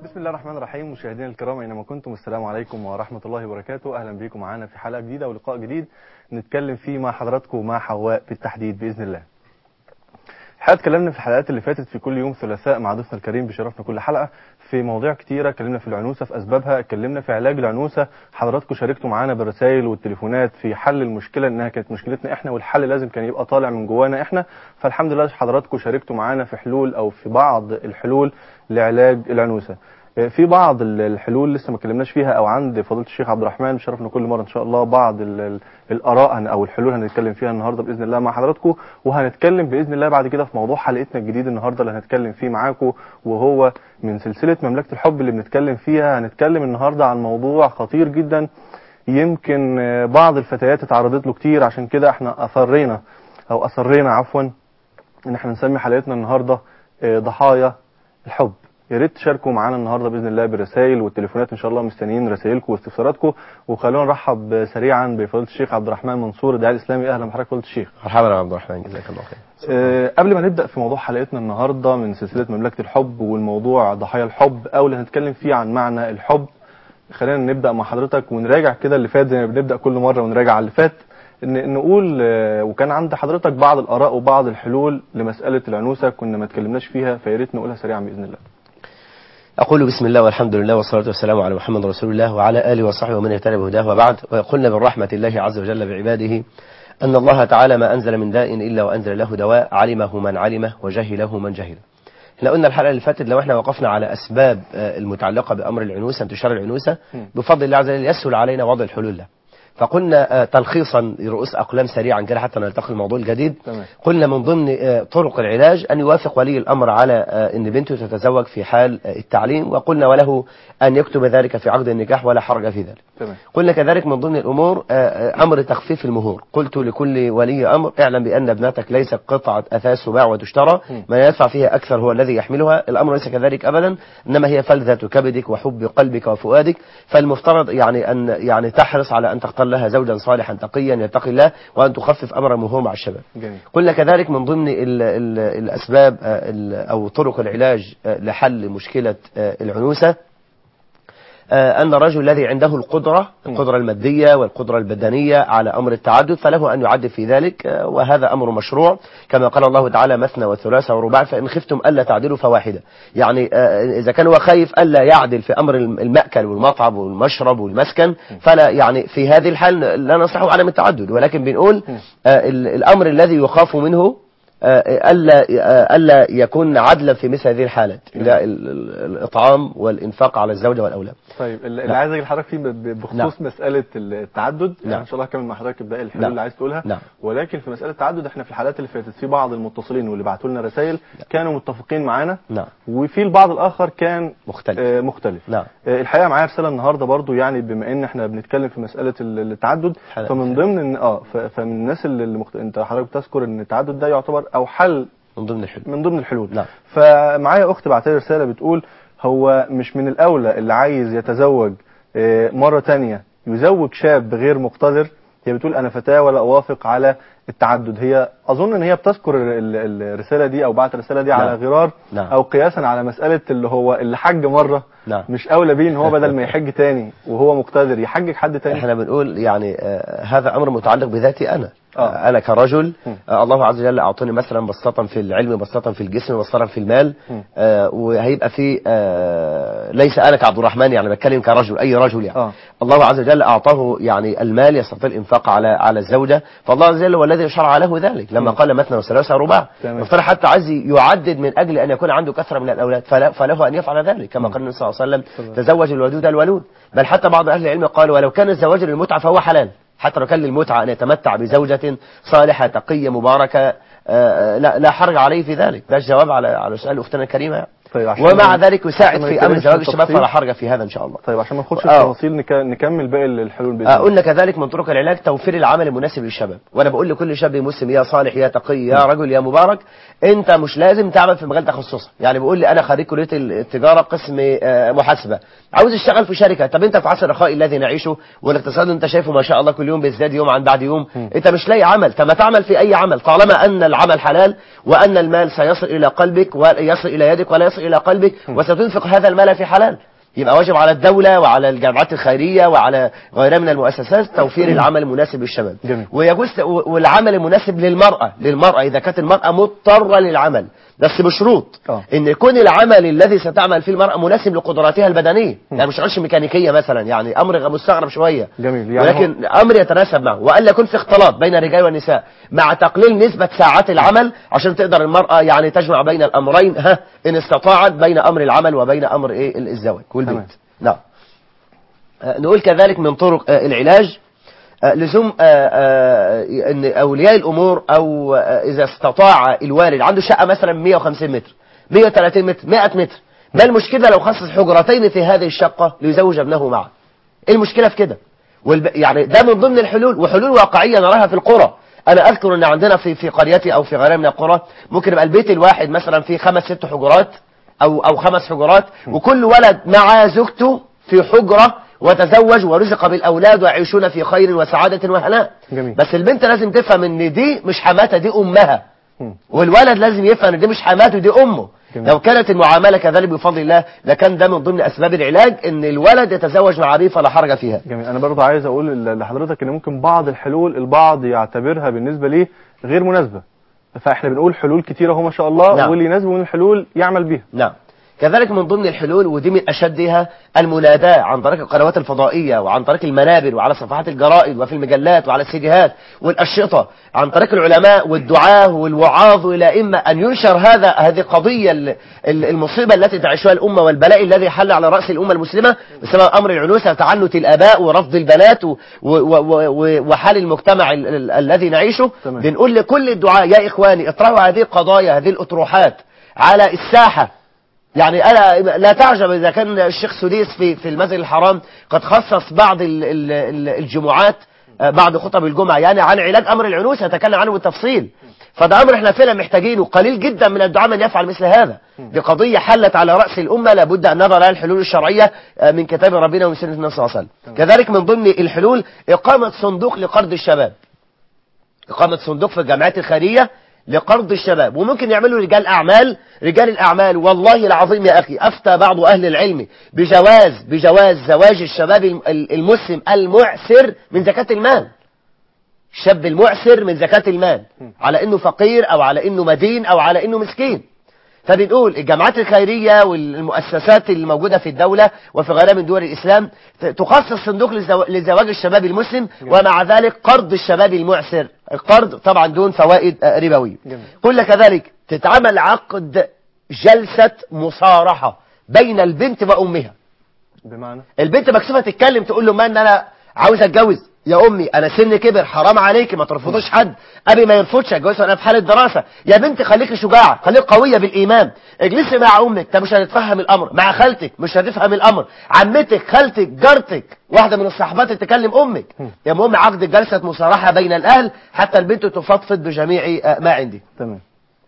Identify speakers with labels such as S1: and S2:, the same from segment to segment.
S1: بسم الله الرحمن الرحيم مشاهدينا الكرام اينما كنتم السلام عليكم ورحمه الله وبركاته اهلا بكم معانا في حلقه جديده ولقاء جديد نتكلم فيه مع حضراتكم ومع حواء بالتحديد باذن الله. الحقيقه اتكلمنا في الحلقات اللي فاتت في كل يوم ثلاثاء مع ضيفنا الكريم بشرفنا كل حلقه في مواضيع كتيره اتكلمنا في العنوسه في اسبابها اتكلمنا في علاج العنوسه حضراتكم شاركتوا معانا بالرسائل والتليفونات في حل المشكله انها كانت مشكلتنا احنا والحل لازم كان يبقى طالع من جوانا احنا فالحمد لله حضراتكم شاركتوا معانا في حلول او في بعض الحلول لعلاج العنوسه في بعض الحلول لسه ما اتكلمناش فيها او عند فضيله الشيخ عبد الرحمن بشرفنا كل مره ان شاء الله بعض ال ال الاراء او الحلول هنتكلم فيها النهارده باذن الله مع حضراتكم وهنتكلم باذن الله بعد كده في موضوع حلقتنا الجديد النهارده اللي هنتكلم فيه معاكم وهو من سلسله مملكه الحب اللي بنتكلم فيها هنتكلم النهارده عن موضوع خطير جدا يمكن بعض الفتيات اتعرضت له كتير عشان كده احنا اثرينا او اصرينا عفوا ان احنا نسمي حلقتنا النهارده ضحايا الحب يا ريت تشاركوا معانا النهارده باذن الله بالرسائل والتليفونات ان شاء الله مستنيين رسائلكم واستفساراتكم وخلونا نرحب سريعا بفضيله الشيخ عبد الرحمن منصور الداعي الاسلامي اهلا بحضرتك فضيله الشيخ
S2: مرحبا يا عبد الرحمن جزاك الله خير
S1: أه قبل ما نبدا في موضوع حلقتنا النهارده من سلسله مملكه الحب والموضوع ضحايا الحب او اللي هنتكلم فيه عن معنى الحب خلينا نبدا مع حضرتك ونراجع كده اللي فات زي ما بنبدا كل مره ونراجع على اللي فات ان نقول وكان عند حضرتك بعض الاراء وبعض الحلول لمساله العنوسه كنا ما اتكلمناش فيها فيا ريت نقولها سريعا باذن الله
S2: أقول بسم الله والحمد لله والصلاة والسلام على محمد رسول الله وعلى آله وصحبه ومن اهتدى بهداه وبعد وقلنا من رحمة الله عز وجل بعباده أن الله تعالى ما أنزل من داء إلا وأنزل له دواء علمه من علمه وجهله من جهله احنا قلنا الحلقة اللي فاتت لو احنا وقفنا على أسباب المتعلقة بأمر العنوسة انتشار العنوسة بفضل الله عز وجل يسهل علينا وضع الحلول له فقلنا تلخيصا لرؤوس أقلام سريعا كده حتى نلتقي الموضوع الجديد
S1: تمام.
S2: قلنا من ضمن طرق العلاج أن يوافق ولي الأمر على أن بنته تتزوج في حال التعليم وقلنا وله أن يكتب ذلك في عقد النكاح ولا حرج في ذلك
S1: تمام
S2: قلنا كذلك من ضمن الأمور أمر تخفيف المهور قلت لكل ولي أمر اعلم بأن ابنتك ليست قطعة أثاث تباع وتشترى ما يدفع فيها أكثر هو الذي يحملها الأمر ليس كذلك أبدا إنما هي فلذة كبدك وحب قلبك وفؤادك فالمفترض يعني أن يعني تحرص على أن تختار لها زوجا صالحا تقيا يتقي الله وأن تخفف أمر المهور مع الشباب
S1: جميل
S2: قلنا كذلك من ضمن ال ال الأسباب أو طرق العلاج لحل مشكلة العنوسة أن الرجل الذي عنده القدرة القدرة المادية والقدرة البدنية على أمر التعدد فله أن يعدد في ذلك وهذا أمر مشروع كما قال الله تعالى مثنى وثلاثة ورباع فإن خفتم ألا تعدلوا فواحدة يعني إذا كان هو خايف ألا يعدل في أمر المأكل والمطعم والمشرب والمسكن فلا يعني في هذه الحال لا نصحه عدم التعدد ولكن بنقول الأمر الذي يخاف منه ألا ألا يكون عدلا في مثل هذه الحالات لا الإطعام والإنفاق على الزوجة والأولاد
S1: طيب اللي عايز اجي لحضرتك فيه بخصوص
S2: نعم.
S1: مساله التعدد
S2: نعم.
S1: يعني ان شاء الله هكمل مع حضرتك باقي الحلول
S2: نعم.
S1: اللي عايز تقولها
S2: نعم.
S1: ولكن في مساله التعدد احنا في الحلقات اللي فاتت في بعض المتصلين واللي بعتوا لنا رسائل كانوا متفقين معانا
S2: نعم
S1: وفي البعض الاخر كان
S2: مختلف
S1: آه مختلف
S2: نعم
S1: آه الحقيقه معايا رساله النهارده برضو يعني بما ان احنا بنتكلم في مساله ال- التعدد
S2: حلقة.
S1: فمن ضمن إن اه ف- فمن الناس اللي المخت... انت حضرتك بتذكر ان التعدد ده يعتبر او حل
S2: من ضمن الحلول
S1: من ضمن الحلول
S2: نعم.
S1: فمعايا اخت بعت لي رساله بتقول هو مش من الاولى اللي عايز يتزوج آه، مره تانية يزوج شاب غير مقتدر هي بتقول انا فتاه ولا اوافق على التعدد هي اظن ان هي بتذكر ال- ال- الرساله دي او بعت الرساله دي على
S2: نعم.
S1: غرار
S2: نعم.
S1: او قياسا على مساله اللي هو اللي حج مره
S2: نعم
S1: مش اولى بيه ان هو بدل ما يحج تاني وهو مقتدر يحجج حد تاني
S2: احنا بنقول يعني آه هذا امر متعلق بذاتي انا
S1: آه.
S2: آه انا كرجل
S1: م.
S2: آه الله عز وجل اعطاني مثلا بسطه في العلم بسطه في الجسم بسطه في المال
S1: م.
S2: آه وهيبقى في آه ليس انا كعبد الرحمن يعني بتكلم كرجل اي رجل يعني
S1: آه.
S2: الله عز وجل اعطاه يعني المال يستطيع الانفاق على على الزوجه فالله عز وجل هو الذي شرع له ذلك لما
S1: م.
S2: قال مثنى وثلاثه ورباع
S1: تمام.
S2: مفترض حتى عايز يعدد من اجل ان يكون عنده كثره من الاولاد فلا- فله ان يفعل ذلك كما
S1: م.
S2: قال النبي صلى الله عليه وسلم
S1: صلى الله.
S2: تزوج الودود الولود بل حتى بعض أهل العلم قالوا ولو كان الزواج للمتعة فهو حلال حتى لو كان للمتعة أن يتمتع بزوجة صالحة تقية مباركة آه، لا, لا حرج عليه في ذلك ده الجواب على على سؤال أختنا الكريمة يعني.
S1: طيب عشان
S2: ومع
S1: ما-
S2: ذلك يساعد
S1: عشان ما
S2: في أمر
S1: نتكلمش
S2: زواج
S1: في
S2: الشباب
S1: التفصيل.
S2: فلا حرج في هذا إن شاء الله
S1: طيب عشان ما نخش في
S2: آه.
S1: التفاصيل نك- نكمل باقي الحلول باذن
S2: آه،
S1: الله
S2: قلنا كذلك من طرق العلاج توفير العمل المناسب للشباب وانا بقول لكل شاب مسلم يا صالح يا تقي يا رجل يا مبارك انت مش لازم تعمل في مجال تخصصك يعني بيقول لي انا خريج كليه التجاره قسم آه، محاسبه عاوز اشتغل في شركه طب انت في عصر الرخاء الذي نعيشه والاقتصاد انت شايفه ما شاء الله كل يوم بيزداد يوم عن بعد يوم انت مش لاقي عمل طب ما تعمل في اي عمل طالما ان العمل حلال وان المال سيصل الى قلبك ويصل الى يدك ولا يصل سيصل إلى قلبك وستنفق هذا المال في حلال يبقى واجب على الدولة وعلى الجامعات الخيرية وعلى غيرها من المؤسسات توفير العمل المناسب للشباب
S1: جميل.
S2: ويجوز والعمل المناسب للمرأة للمرأة إذا كانت المرأة مضطرة للعمل بس بشروط
S1: آه.
S2: ان يكون العمل الذي ستعمل فيه المرأة مناسب لقدراتها البدنية يعني مش تشتغلش ميكانيكية مثلا يعني امر مستغرب شوية
S1: جميل. يعني
S2: ولكن امر يتناسب معه والا يكون في اختلاط بين الرجال والنساء مع تقليل نسبة ساعات العمل عشان تقدر المرأة يعني تجمع بين الامرين ها ان استطاعت بين امر العمل وبين امر ايه الزواج والبيت
S1: تمام.
S2: نعم آه، نقول كذلك من طرق آه، العلاج آه، لزوم آه، آه، ان اولياء الامور او آه، اذا استطاع الوالد عنده شقه مثلا 150 متر 130 متر 100 متر ما المشكله لو خصص حجرتين في هذه الشقه ليزوج ابنه معه ايه المشكله في كده والب... يعني ده من ضمن الحلول وحلول واقعيه نراها في القرى انا اذكر ان عندنا في في قريتي او في غيرها من القرى ممكن يبقى البيت الواحد مثلا فيه خمس ست حجرات او او خمس حجرات وكل ولد مع زوجته في حجره وتزوج ورزق بالاولاد ويعيشون في خير وسعاده وهناء
S1: جميل.
S2: بس البنت لازم تفهم ان دي مش حماتها دي امها
S1: مم.
S2: والولد لازم يفهم ان دي مش حماته دي امه
S1: جميل.
S2: لو كانت المعامله كذلك بفضل الله لكان ده من ضمن اسباب العلاج ان الولد يتزوج مع ابيه فلا حرج فيها
S1: جميل انا برضه عايز اقول ل- لحضرتك ان ممكن بعض الحلول البعض يعتبرها بالنسبه ليه غير مناسبه فاحنا بنقول حلول كتيره اهو ما شاء الله
S2: نعم.
S1: واللي يناسبه من الحلول يعمل بيها
S2: نعم كذلك من ضمن الحلول ودي من أشدها المناداة عن طريق القنوات الفضائية وعن طريق المنابر وعلى صفحات الجرائد وفي المجلات وعلى السيديهات والأشرطة عن طريق العلماء والدعاة والوعاظ إلى إما أن ينشر هذا هذه القضية ال- ال- المصيبة التي تعيشها الأمة والبلاء الذي حل على رأس الأمة المسلمة بسبب أمر العنوسة وتعنت الآباء ورفض البنات و- و- و- و- وحال المجتمع ال- ال- الذي نعيشه
S1: تمام.
S2: بنقول لكل الدعاء يا إخواني اطرحوا هذه القضايا هذه الأطروحات على الساحة يعني أنا لا تعجب إذا كان الشيخ سديس في في المسجد الحرام قد خصص بعض ال- ال- ال- الجمعات آه، بعد خطب الجمعة يعني عن علاج أمر العنوسة يتكلم عنه بالتفصيل فده أمر احنا فعلا محتاجينه قليل جدا من الدعاء من يفعل مثل هذا دي قضية حلت على رأس الأمة لابد أن نظر لها الحلول الشرعية آه، من كتاب ربنا ومن سنة النبي صلى الله عليه وسلم كذلك من ضمن الحلول إقامة صندوق لقرض الشباب إقامة صندوق في الجامعات الخيرية لقرض الشباب وممكن يعملوا رجال أعمال رجال الأعمال والله العظيم يا أخي أفتى بعض أهل العلم بجواز بجواز زواج الشباب الم- المسلم المعسر من زكاة المال الشاب المعسر من زكاة المال على انه فقير او على انه مدين او على انه مسكين فبنقول الجامعات الخيرية والمؤسسات الموجودة في الدولة وفي غيرها من دول الإسلام ت- تخصص صندوق لزو- لزواج الشباب المسلم ومع ذلك قرض الشباب المعسر القرض طبعا دون فوائد آه، ربوية
S1: جميل.
S2: قلنا كذلك تتعمل عقد جلسة مصارحة بين البنت وأمها
S1: بمعنى
S2: البنت مكسوفه تتكلم تقول له ما ان انا عاوز اتجوز يا امي انا سني كبر حرام عليكي ما ترفضوش حد ابي ما يرفضش اتجوزها انا في حاله دراسه يا بنتي خليكي شجاعه خليكي قويه بالايمان اجلسي مع امك انت مش هتتفهم الامر مع خالتك مش هتفهم الامر عمتك خالتك جارتك واحده من الصحبات تكلم امك يا مهم عقد جلسه مصارحه بين الاهل حتى البنت تفضفض بجميع آه، ما عندي
S1: تمام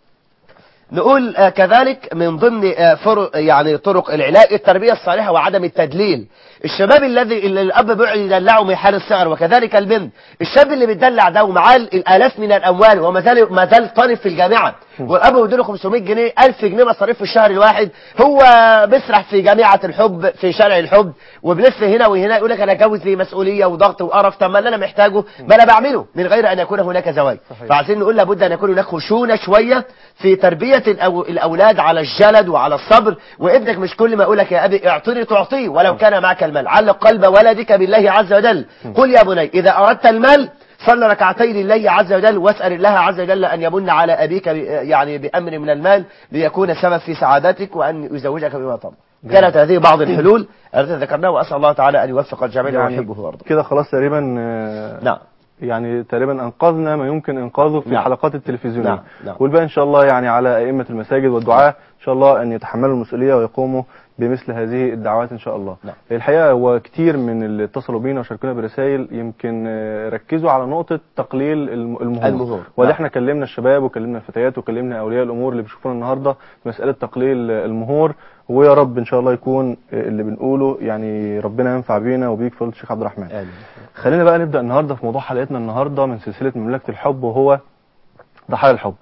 S2: نقول آه، كذلك من ضمن آه، فرق يعني طرق العلاج التربية الصالحة وعدم التدليل الشباب الذي اللي الأب بيقعد يدلعه من حال الصغر وكذلك البنت الشاب اللي بيدلع ده ومعاه الآلاف من الأموال وما زال ما زال طالب في الجامعة والأب بيديله 500 جنيه 1000 جنيه مصاريف في الشهر الواحد هو بيسرح في جامعة الحب في شارع الحب وبيلف هنا وهنا يقول لك أنا جوز لي مسؤولية وضغط وقرف طب ما اللي أنا محتاجه ما أنا بعمله من غير أن يكون هناك زواج
S1: صحيح.
S2: فعايزين نقول لابد أن يكون هناك خشونة شوية في تربية الأو... الأولاد على الجلد وعلى الصبر وابنك مش كل ما يقولك يا أبي اعطني تعطيه ولو كان معك المال علق قلب ولدك بالله عز وجل قل يا بني إذا أردت المال صل ركعتين لله عز وجل واسأل الله عز وجل أن يمن على أبيك ب... يعني بأمر من المال ليكون سبب في سعادتك وأن يزوجك بما طلب كانت هذه بعض الحلول التي ذكرناها وأسأل الله تعالى أن يوفق الجميع
S1: يعني
S2: ويحبه ويرضى
S1: كده خلاص تقريبا آه،
S2: نعم
S1: يعني تقريبا انقذنا ما يمكن انقاذه في
S2: نعم.
S1: الحلقات التلفزيونيه
S2: نعم، نعم.
S1: والباقي ان شاء الله يعني على ائمه المساجد والدعاة ان شاء الله ان يتحملوا المسؤوليه ويقوموا بمثل هذه الدعوات ان شاء الله
S2: نعم.
S1: الحقيقه هو كتير من اللي اتصلوا بينا وشاركونا برسائل يمكن آه، ركزوا على نقطه تقليل الم- المهور
S2: المهور.
S1: وده
S2: نعم.
S1: احنا كلمنا الشباب وكلمنا الفتيات وكلمنا اولياء الامور اللي بيشوفونا النهارده مساله تقليل المهور ويا رب ان شاء الله يكون اللي بنقوله يعني ربنا ينفع بينا وبيك فضل الشيخ عبد الرحمن
S2: آمين
S1: خلينا بقى نبدأ النهاردة في موضوع حلقتنا النهاردة من سلسلة مملكة الحب وهو ضحايا الحب
S2: نعم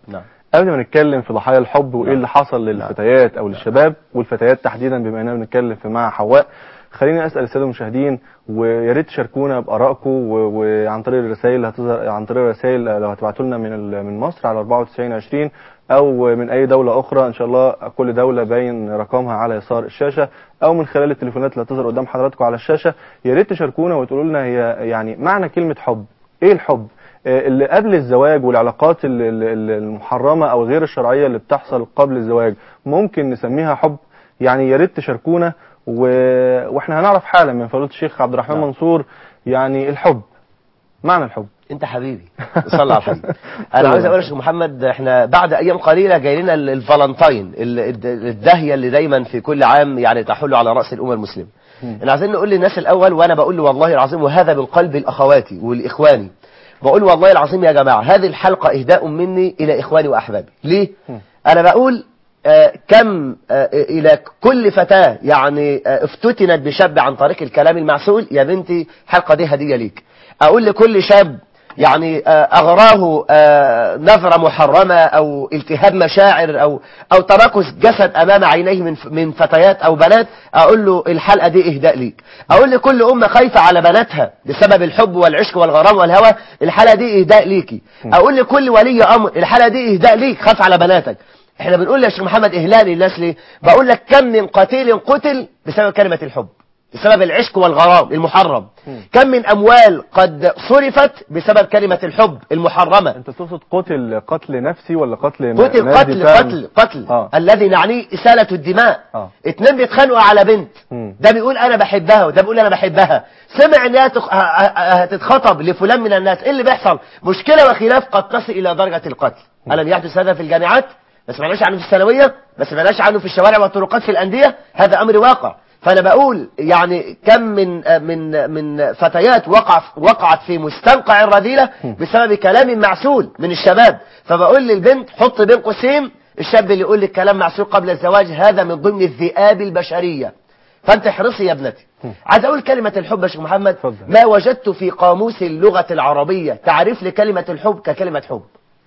S1: قبل ما نتكلم في ضحايا الحب وايه اللي حصل للفتيات او للشباب والفتيات تحديدا بما اننا بنتكلم في مع حواء خليني اسال الساده المشاهدين ويا ريت تشاركونا بارائكم و- وعن طريق الرسائل اللي هتظهر عن طريق الرسائل لو هتبعتوا لنا من ال- من مصر على 9420 او من اي دوله اخرى ان شاء الله كل دوله باين رقمها على يسار الشاشه او من خلال التليفونات اللي هتظهر قدام حضراتكم على الشاشه يا ريت تشاركونا وتقولوا لنا هي يعني معنى كلمه حب ايه الحب آه، اللي قبل الزواج والعلاقات ال- ال- ال- المحرمه او غير الشرعيه اللي بتحصل قبل الزواج ممكن نسميها حب يعني يا ريت تشاركونا و... واحنا هنعرف حالا من فضيله الشيخ عبد الرحمن
S2: نعم.
S1: منصور يعني الحب معنى الحب
S2: انت حبيبي صلى على الحبيب انا عاوز اقول يا شيخ محمد احنا بعد ايام قليله جاي لنا ال- الفالنتاين ال- الد- الداهيه اللي دايما في كل عام يعني تحل على راس الامه المسلمه احنا عايزين نقول للناس الاول وانا بقول له والله العظيم وهذا من قلب الاخواتي والاخواني بقول والله العظيم يا جماعه هذه الحلقه اهداء مني الى اخواني واحبابي ليه انا بقول آه، كم آه، إلى كل فتاة يعني آه، افتتنت بشاب عن طريق الكلام المعسول يا بنتي الحلقة دي هدية ليك أقول لكل شاب يعني آه، أغراه آه، نظرة محرمة أو التهاب مشاعر أو أو تراكز جسد أمام عينيه من من فتيات أو بنات أقول له الحلقة دي إهداء ليك أقول لكل أمة خايفة على بناتها بسبب الحب والعشق والغرام والهوى الحلقة دي إهداء ليكي أقول لكل ولي أمر الحلقة دي إهداء ليك خاف على بناتك احنا بنقول يا شيخ محمد اهلال للناس ليه بقول لك كم من قتيل قتل بسبب كلمة الحب بسبب العشق والغرام المحرم كم من اموال قد صرفت بسبب كلمة الحب المحرمة
S1: انت تقصد قتل قتل نفسي ولا قتل م-
S2: قتل
S1: مادي
S2: قتل
S1: فعلا؟
S2: قتل قتل
S1: آه.
S2: الذي نعنيه إسالة الدماء
S1: آه.
S2: اتنين بيتخانقوا على بنت
S1: مم.
S2: ده بيقول أنا بحبها وده بيقول أنا بحبها سمع إنها تخ... ه- ه- هتتخطب لفلان من الناس إيه اللي بيحصل مشكلة وخلاف قد تصل إلى درجة القتل ألم يحدث هذا في الجامعات ما سمعناش عنه في الثانوية ما سمعناش عنه في الشوارع والطرقات في الأندية هذا أمر واقع فأنا بقول يعني كم من من من فتيات وقع وقعت في مستنقع الرذيلة بسبب كلام معسول من الشباب فبقول للبنت حط بين قوسين الشاب اللي يقول لك كلام معسول قبل الزواج هذا من ضمن الذئاب البشرية فانت احرصي يا ابنتي عايز اقول كلمة الحب يا شيخ محمد
S1: اتفضل.
S2: ما وجدت في قاموس اللغة العربية تعريف لكلمة الحب ككلمة حب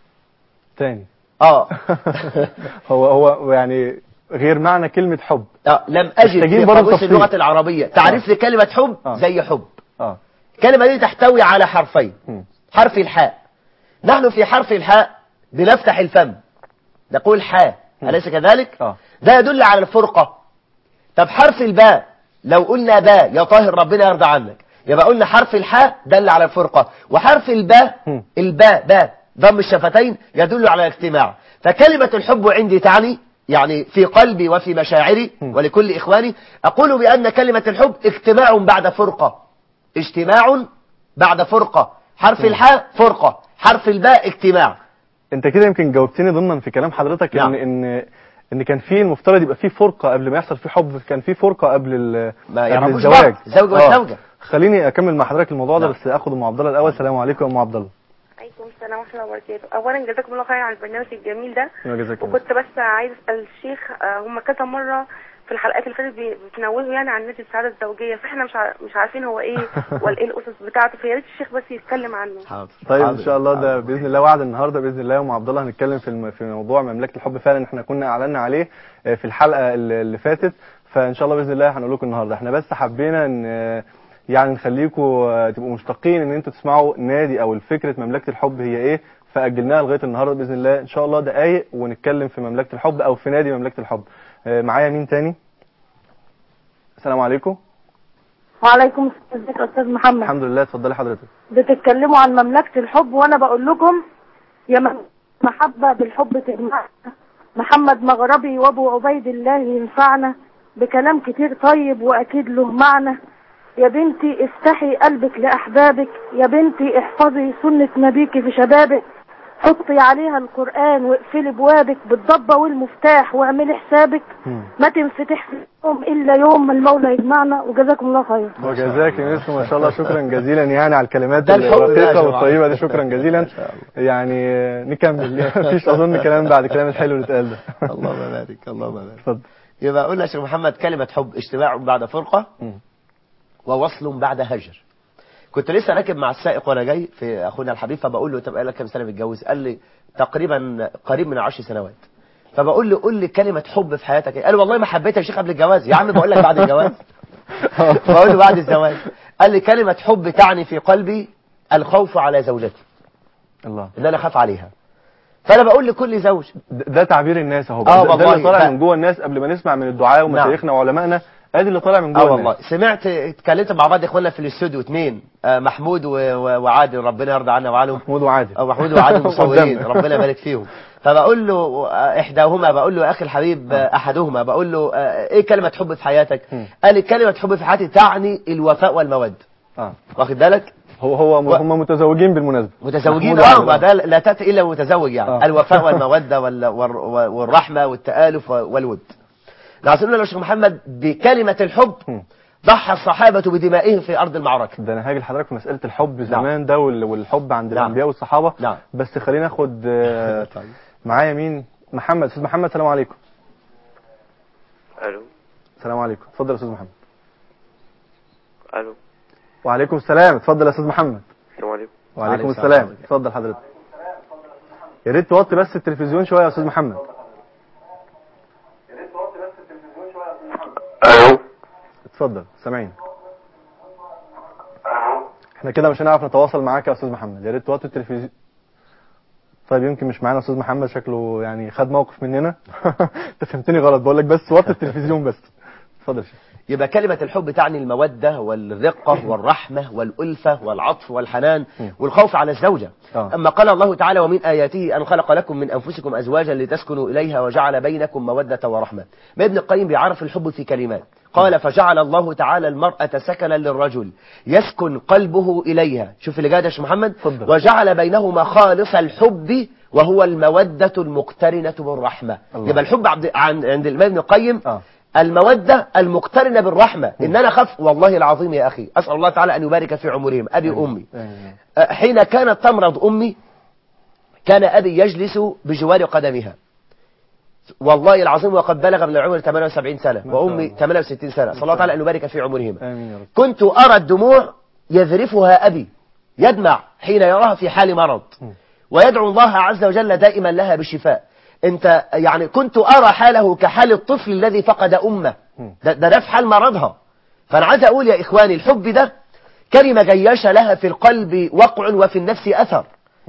S1: تاني
S2: اه
S1: هو هو يعني غير معنى كلمة حب
S2: آه، لم اجد
S1: محتاجين
S2: في
S1: برضه
S2: قاموس
S1: تفصيل.
S2: اللغة العربية تعريف
S1: آه.
S2: لكلمة حب
S1: آه.
S2: زي حب
S1: اه
S2: الكلمة دي تحتوي على حرفين
S1: مم.
S2: حرف الحاء نحن في حرف الحاء بنفتح الفم نقول حاء أليس كذلك؟
S1: آه.
S2: ده يدل على الفرقة طب حرف الباء لو قلنا باء يا طاهر ربنا يرضى عنك يبقى قلنا حرف الحاء دل على الفرقة وحرف الباء
S1: مم.
S2: الباء باء ضم الشفتين يدل على الاجتماع فكلمة الحب عندي تعني يعني في قلبي وفي مشاعري
S1: مم.
S2: ولكل إخواني أقول بأن كلمة الحب اجتماع بعد فرقة اجتماع بعد فرقة حرف الحاء فرقة حرف الباء اجتماع
S1: انت كده يمكن جاوبتني ضمنا في كلام حضرتك
S2: نعم.
S1: ان ان ان كان في المفترض يبقى في فرقه قبل ما يحصل في حب كان في فرقه قبل ال
S2: ما
S1: قبل
S2: يعرفوش
S1: الزواج
S2: بعض، زوج
S1: آه.
S2: وزوجة.
S1: خليني اكمل مع حضرتك الموضوع ده
S2: نعم.
S1: بس اخد ام عبد الله الاول السلام عليكم يا ام عبد الله
S3: عليكم السلام ورحمة الله وبركاته أولا جزاكم الله خير على البرنامج الجميل ده
S1: يا جزاك الله
S3: وكنت بس عايز أسأل الشيخ آه، هم كذا مرة في الحلقات اللي فاتت بي- بتنوهوا يعني عن نادي السعادة الزوجية فاحنا مش ع- مش عارفين هو ايه ولا ايه الأسس بتاعته فيا ريت الشيخ بس يتكلم عنه
S2: حاضر
S1: طيب ان
S2: حاضر.
S1: شاء الله ده
S2: حاضر.
S1: باذن الله وعد النهارده باذن الله يا ام عبد الله هنتكلم في الم... في موضوع مملكه الحب فعلا احنا كنا اعلنا عليه آه، في الحلقه اللي اللي فاتت فان شاء الله باذن الله هنقول لكم النهارده احنا بس حبينا ان آه، يعني نخليكم آه، تبقوا مشتاقين ان انتوا تسمعوا نادي او الفكره مملكه الحب هي ايه فاجلناها لغايه النهارده باذن الله ان شاء الله دقايق ونتكلم في مملكه الحب او في نادي مملكه الحب آه، معايا مين تاني السلام عليكم
S4: وعليكم السلام ازيك يا استاذ محمد
S1: الحمد لله اتفضلي حضرتك
S4: بتتكلموا عن مملكة الحب وانا بقول لكم يا من محبة بالحب تجمعنا محمد مغربي وابو عبيد الله ينفعنا بكلام كتير طيب واكيد له معنى يا بنتي افتحي قلبك لاحبابك يا بنتي احفظي سنة نبيك في شبابك حطي عليها القرآن واقفلي بوابك بالضبة والمفتاح واعملي حسابك
S1: مم.
S4: ما تنفتح في يوم الا يوم ما المولى يجمعنا وجزاكم الله خير
S1: وجزاك يا يوسف ما شاء الله شكرا جزيلا يعني على الكلمات
S2: ده الحب ده يا
S1: الرقيقه
S2: جماعة.
S1: والطيبه دي شكرا جزيلا يعني آه، نكمل مفيش اظن كلام بعد كلام الحلو اللي اتقال ده
S2: اللهم بارك اللهم بارك
S1: اتفضل
S2: يبقى قلنا يا شيخ محمد كلمة حب اجتماع بعد فرقة
S1: مم.
S2: ووصل بعد هجر كنت لسه راكب مع السائق وانا جاي في اخونا الحبيب فبقول له طب بقالك كام سنه متجوز قال لي تقريبا قريب من 10 سنوات فبقول له قول لي كلمه حب في حياتك ايه قال لي والله ما حبيت يا شيخ قبل الجواز يا عم بقول لك بعد الجواز بقول له بعد الزواج قال لي كلمه حب تعني في قلبي الخوف على زوجتي
S1: الله
S2: ان انا اخاف عليها فانا بقول لكل زوج
S1: ده ده تعبير الناس اهو
S2: آه
S1: ده, ده
S2: والله،
S1: اللي طالع
S2: ف-
S1: من جوه الناس قبل ما نسمع من الدعاء ومشايخنا وعلمائنا ادي اللي طالع من جوه
S2: اه والله
S1: الناس
S2: سمعت اتكلمت مع بعض اخواننا في الاستوديو اثنين آه محمود و- و- وعادل ربنا يرضى عنا وعنهم
S1: محمود وعادل
S2: او محمود وعادل المصورين
S1: قدامنا.
S2: ربنا يبارك فيهم فبقول له آه، احداهما بقول له يا اخي الحبيب آه، احدهما بقول له آه، ايه كلمه حب في حياتك
S1: مم.
S2: قال لي كلمه حب في حياتي تعني الوفاء والموده
S1: اه
S2: واخد بالك
S1: هو هو
S2: و-
S1: هم متزوجين بالمناسبه
S2: متزوجين
S1: محمود
S2: اه
S1: وعادل.
S2: ما ده لا تاتي الا متزوج يعني
S1: آه.
S2: الوفاء والموده وال- وال- والرحمه والتالف والود عايزين نقول يا شيخ محمد بكلمه الحب
S1: مم.
S2: ضحى الصحابه بدمائهم في ارض المعركه
S1: ده انا هاجي لحضرتك في مساله الحب زمان ده وال- والحب عند
S2: نعم.
S1: الانبياء والصحابه
S2: نعم.
S1: بس خلينا ناخد آه، معايا مين محمد استاذ محمد السلام عليكم
S5: الو
S1: السلام عليكم اتفضل يا استاذ محمد
S5: الو
S1: وعليكم السلام اتفضل يا استاذ محمد
S5: السلام عليكم
S1: وعليكم
S2: وعليكم
S1: السلام
S2: السلام.
S1: اتفضل حضرتك يا ريت توطي بس التلفزيون شويه يا استاذ محمد
S5: الو
S1: اتفضل سامعين احنا كده مش هنعرف نتواصل معاك يا استاذ محمد يا ريت توطي التلفزيون طيب يمكن مش معانا استاذ محمد شكله يعني خد موقف مننا انت فهمتني غلط بقول لك بس وطي التلفزيون بس اتفضل يا شيخ
S2: يبقى كلمة الحب تعني المودة والرقة والرحمة والألفة والعطف والحنان والخوف على الزوجة
S1: آه.
S2: أما قال الله تعالى ومن آياته أن خلق لكم من أنفسكم أزواجا لتسكنوا إليها وجعل بينكم مودة ورحمة ما ابن القيم بيعرف الحب في كلمات قال فجعل الله تعالى المرأة سكنا للرجل يسكن قلبه إليها شوف اللي جاي ده يا شيخ محمد
S1: اتفضل.
S2: وجعل بينهما خالص الحب وهو المودة المقترنة بالرحمة
S1: الله.
S2: يبقى الحب عند عند عند الإمام ابن القيم
S1: آه.
S2: المودة المقترنة بالرحمة إن أنا خف والله العظيم يا أخي أسأل الله تعالى أن يبارك في عمرهم أبي أمي
S1: آمين.
S2: أه، حين كانت تمرض أمي كان أبي يجلس بجوار قدمها والله العظيم وقد بلغ من العمر 78 سنة
S1: ما شاء
S2: وأمي
S1: الله.
S2: 68 سنة صلى الله تعالى أن يبارك في عمرهم
S1: امين يا رب
S2: كنت أرى الدموع يذرفها أبي يدمع حين يراها في حال مرض ويدعو الله عز وجل دائما لها بالشفاء انت يعني كنت أرى حاله كحال الطفل الذي فقد أمه ده, ده, ده في حال مرضها فأنا عايز أقول يا إخواني الحب ده كلمة جياشة لها في القلب وقع وفي النفس أثر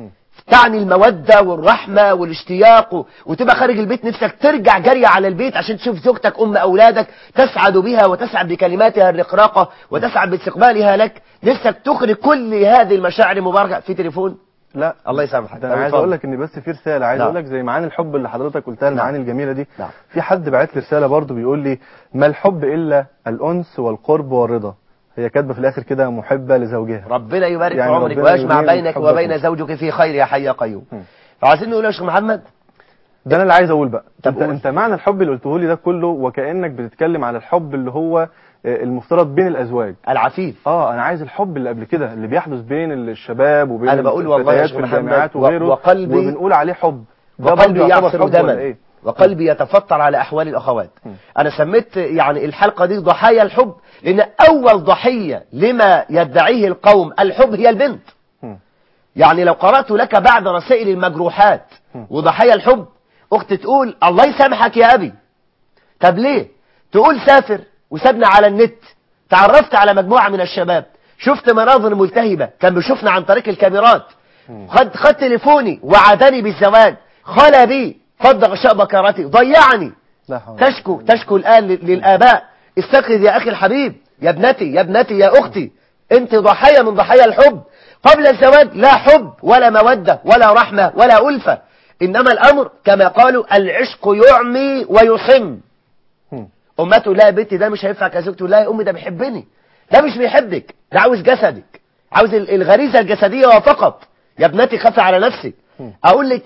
S2: تعني المودة والرحمة والاشتياق و- وتبقى خارج البيت نفسك ترجع جري على البيت عشان تشوف زوجتك أم أولادك تسعد بها وتسعد بكلماتها الرقراقة وتسعد باستقبالها لك نفسك تخرج كل هذه المشاعر المباركة في تليفون
S1: لا
S2: الله يسامحك
S1: ده انا
S2: طب
S1: عايز
S2: اتفضل.
S1: اقول لك ان بس في رساله عايز
S2: نعم.
S1: اقول لك زي معاني الحب اللي حضرتك قلتها المعاني الجميله دي
S2: نعم.
S1: في حد بعت لي رساله برضو بيقول لي ما الحب الا الانس والقرب والرضا هي كاتبه في الاخر كده محبه لزوجها
S2: ربنا يبارك
S1: يعني
S2: في عمرك
S1: ربنا
S2: ويجمع
S1: يديم
S2: بينك
S1: حبكم.
S2: وبين زوجك في خير يا حي يا قيوم
S1: مم.
S2: فعايزين نقول يا شيخ محمد
S1: ده انا اللي عايز اقول بقى
S2: طب
S1: انت
S2: قول.
S1: انت معنى الحب اللي قلته لي ده كله وكانك بتتكلم على الحب اللي هو آه، المفترض بين الازواج
S2: العفيف
S1: اه انا عايز الحب اللي قبل كده اللي بيحدث بين الشباب وبين
S2: أنا بقول والله يا
S1: الفتيات
S2: شيخ
S1: في
S2: محمد
S1: الجامعات
S2: و-
S1: وغيره
S2: وقلبي-
S1: وبنقول عليه حب ده برضه
S2: وقلبي
S1: يعتبر
S2: يعصر
S1: حب ولا
S2: دما
S1: ايه
S2: وقلبي يتفطر على أحوال الأخوات أنا سميت يعني الحلقة دي ضحايا الحب لأن أول ضحية لما يدعيه القوم الحب هي البنت
S1: مم.
S2: يعني لو قرأت لك بعد رسائل المجروحات وضحايا الحب أخت تقول الله يسامحك يا أبي طب ليه تقول سافر وسابنا على النت تعرفت على مجموعة من الشباب شفت مناظر ملتهبة كان بيشوفنا عن طريق الكاميرات خد خد تليفوني وعدني بالزواج خلى بي فض غشاء بكرتي ضيعني
S1: لا حول
S2: تشكو تشكو الآن لل- للآباء استيقظ يا أخي الحبيب يا ابنتي يا ابنتي يا أختي أنت ضحية من ضحايا الحب قبل الزواج لا حب ولا مودة ولا رحمة ولا ألفة إنما الأمر كما قالوا العشق يعمي ويصم
S1: مم.
S2: أمته لا يا بنتي ده مش هينفع كزوجته لا يا أمي ده بيحبني ده مش بيحبك ده عاوز جسدك عاوز ال- الغريزة الجسدية فقط يا ابنتي خافي على نفسك أقول لك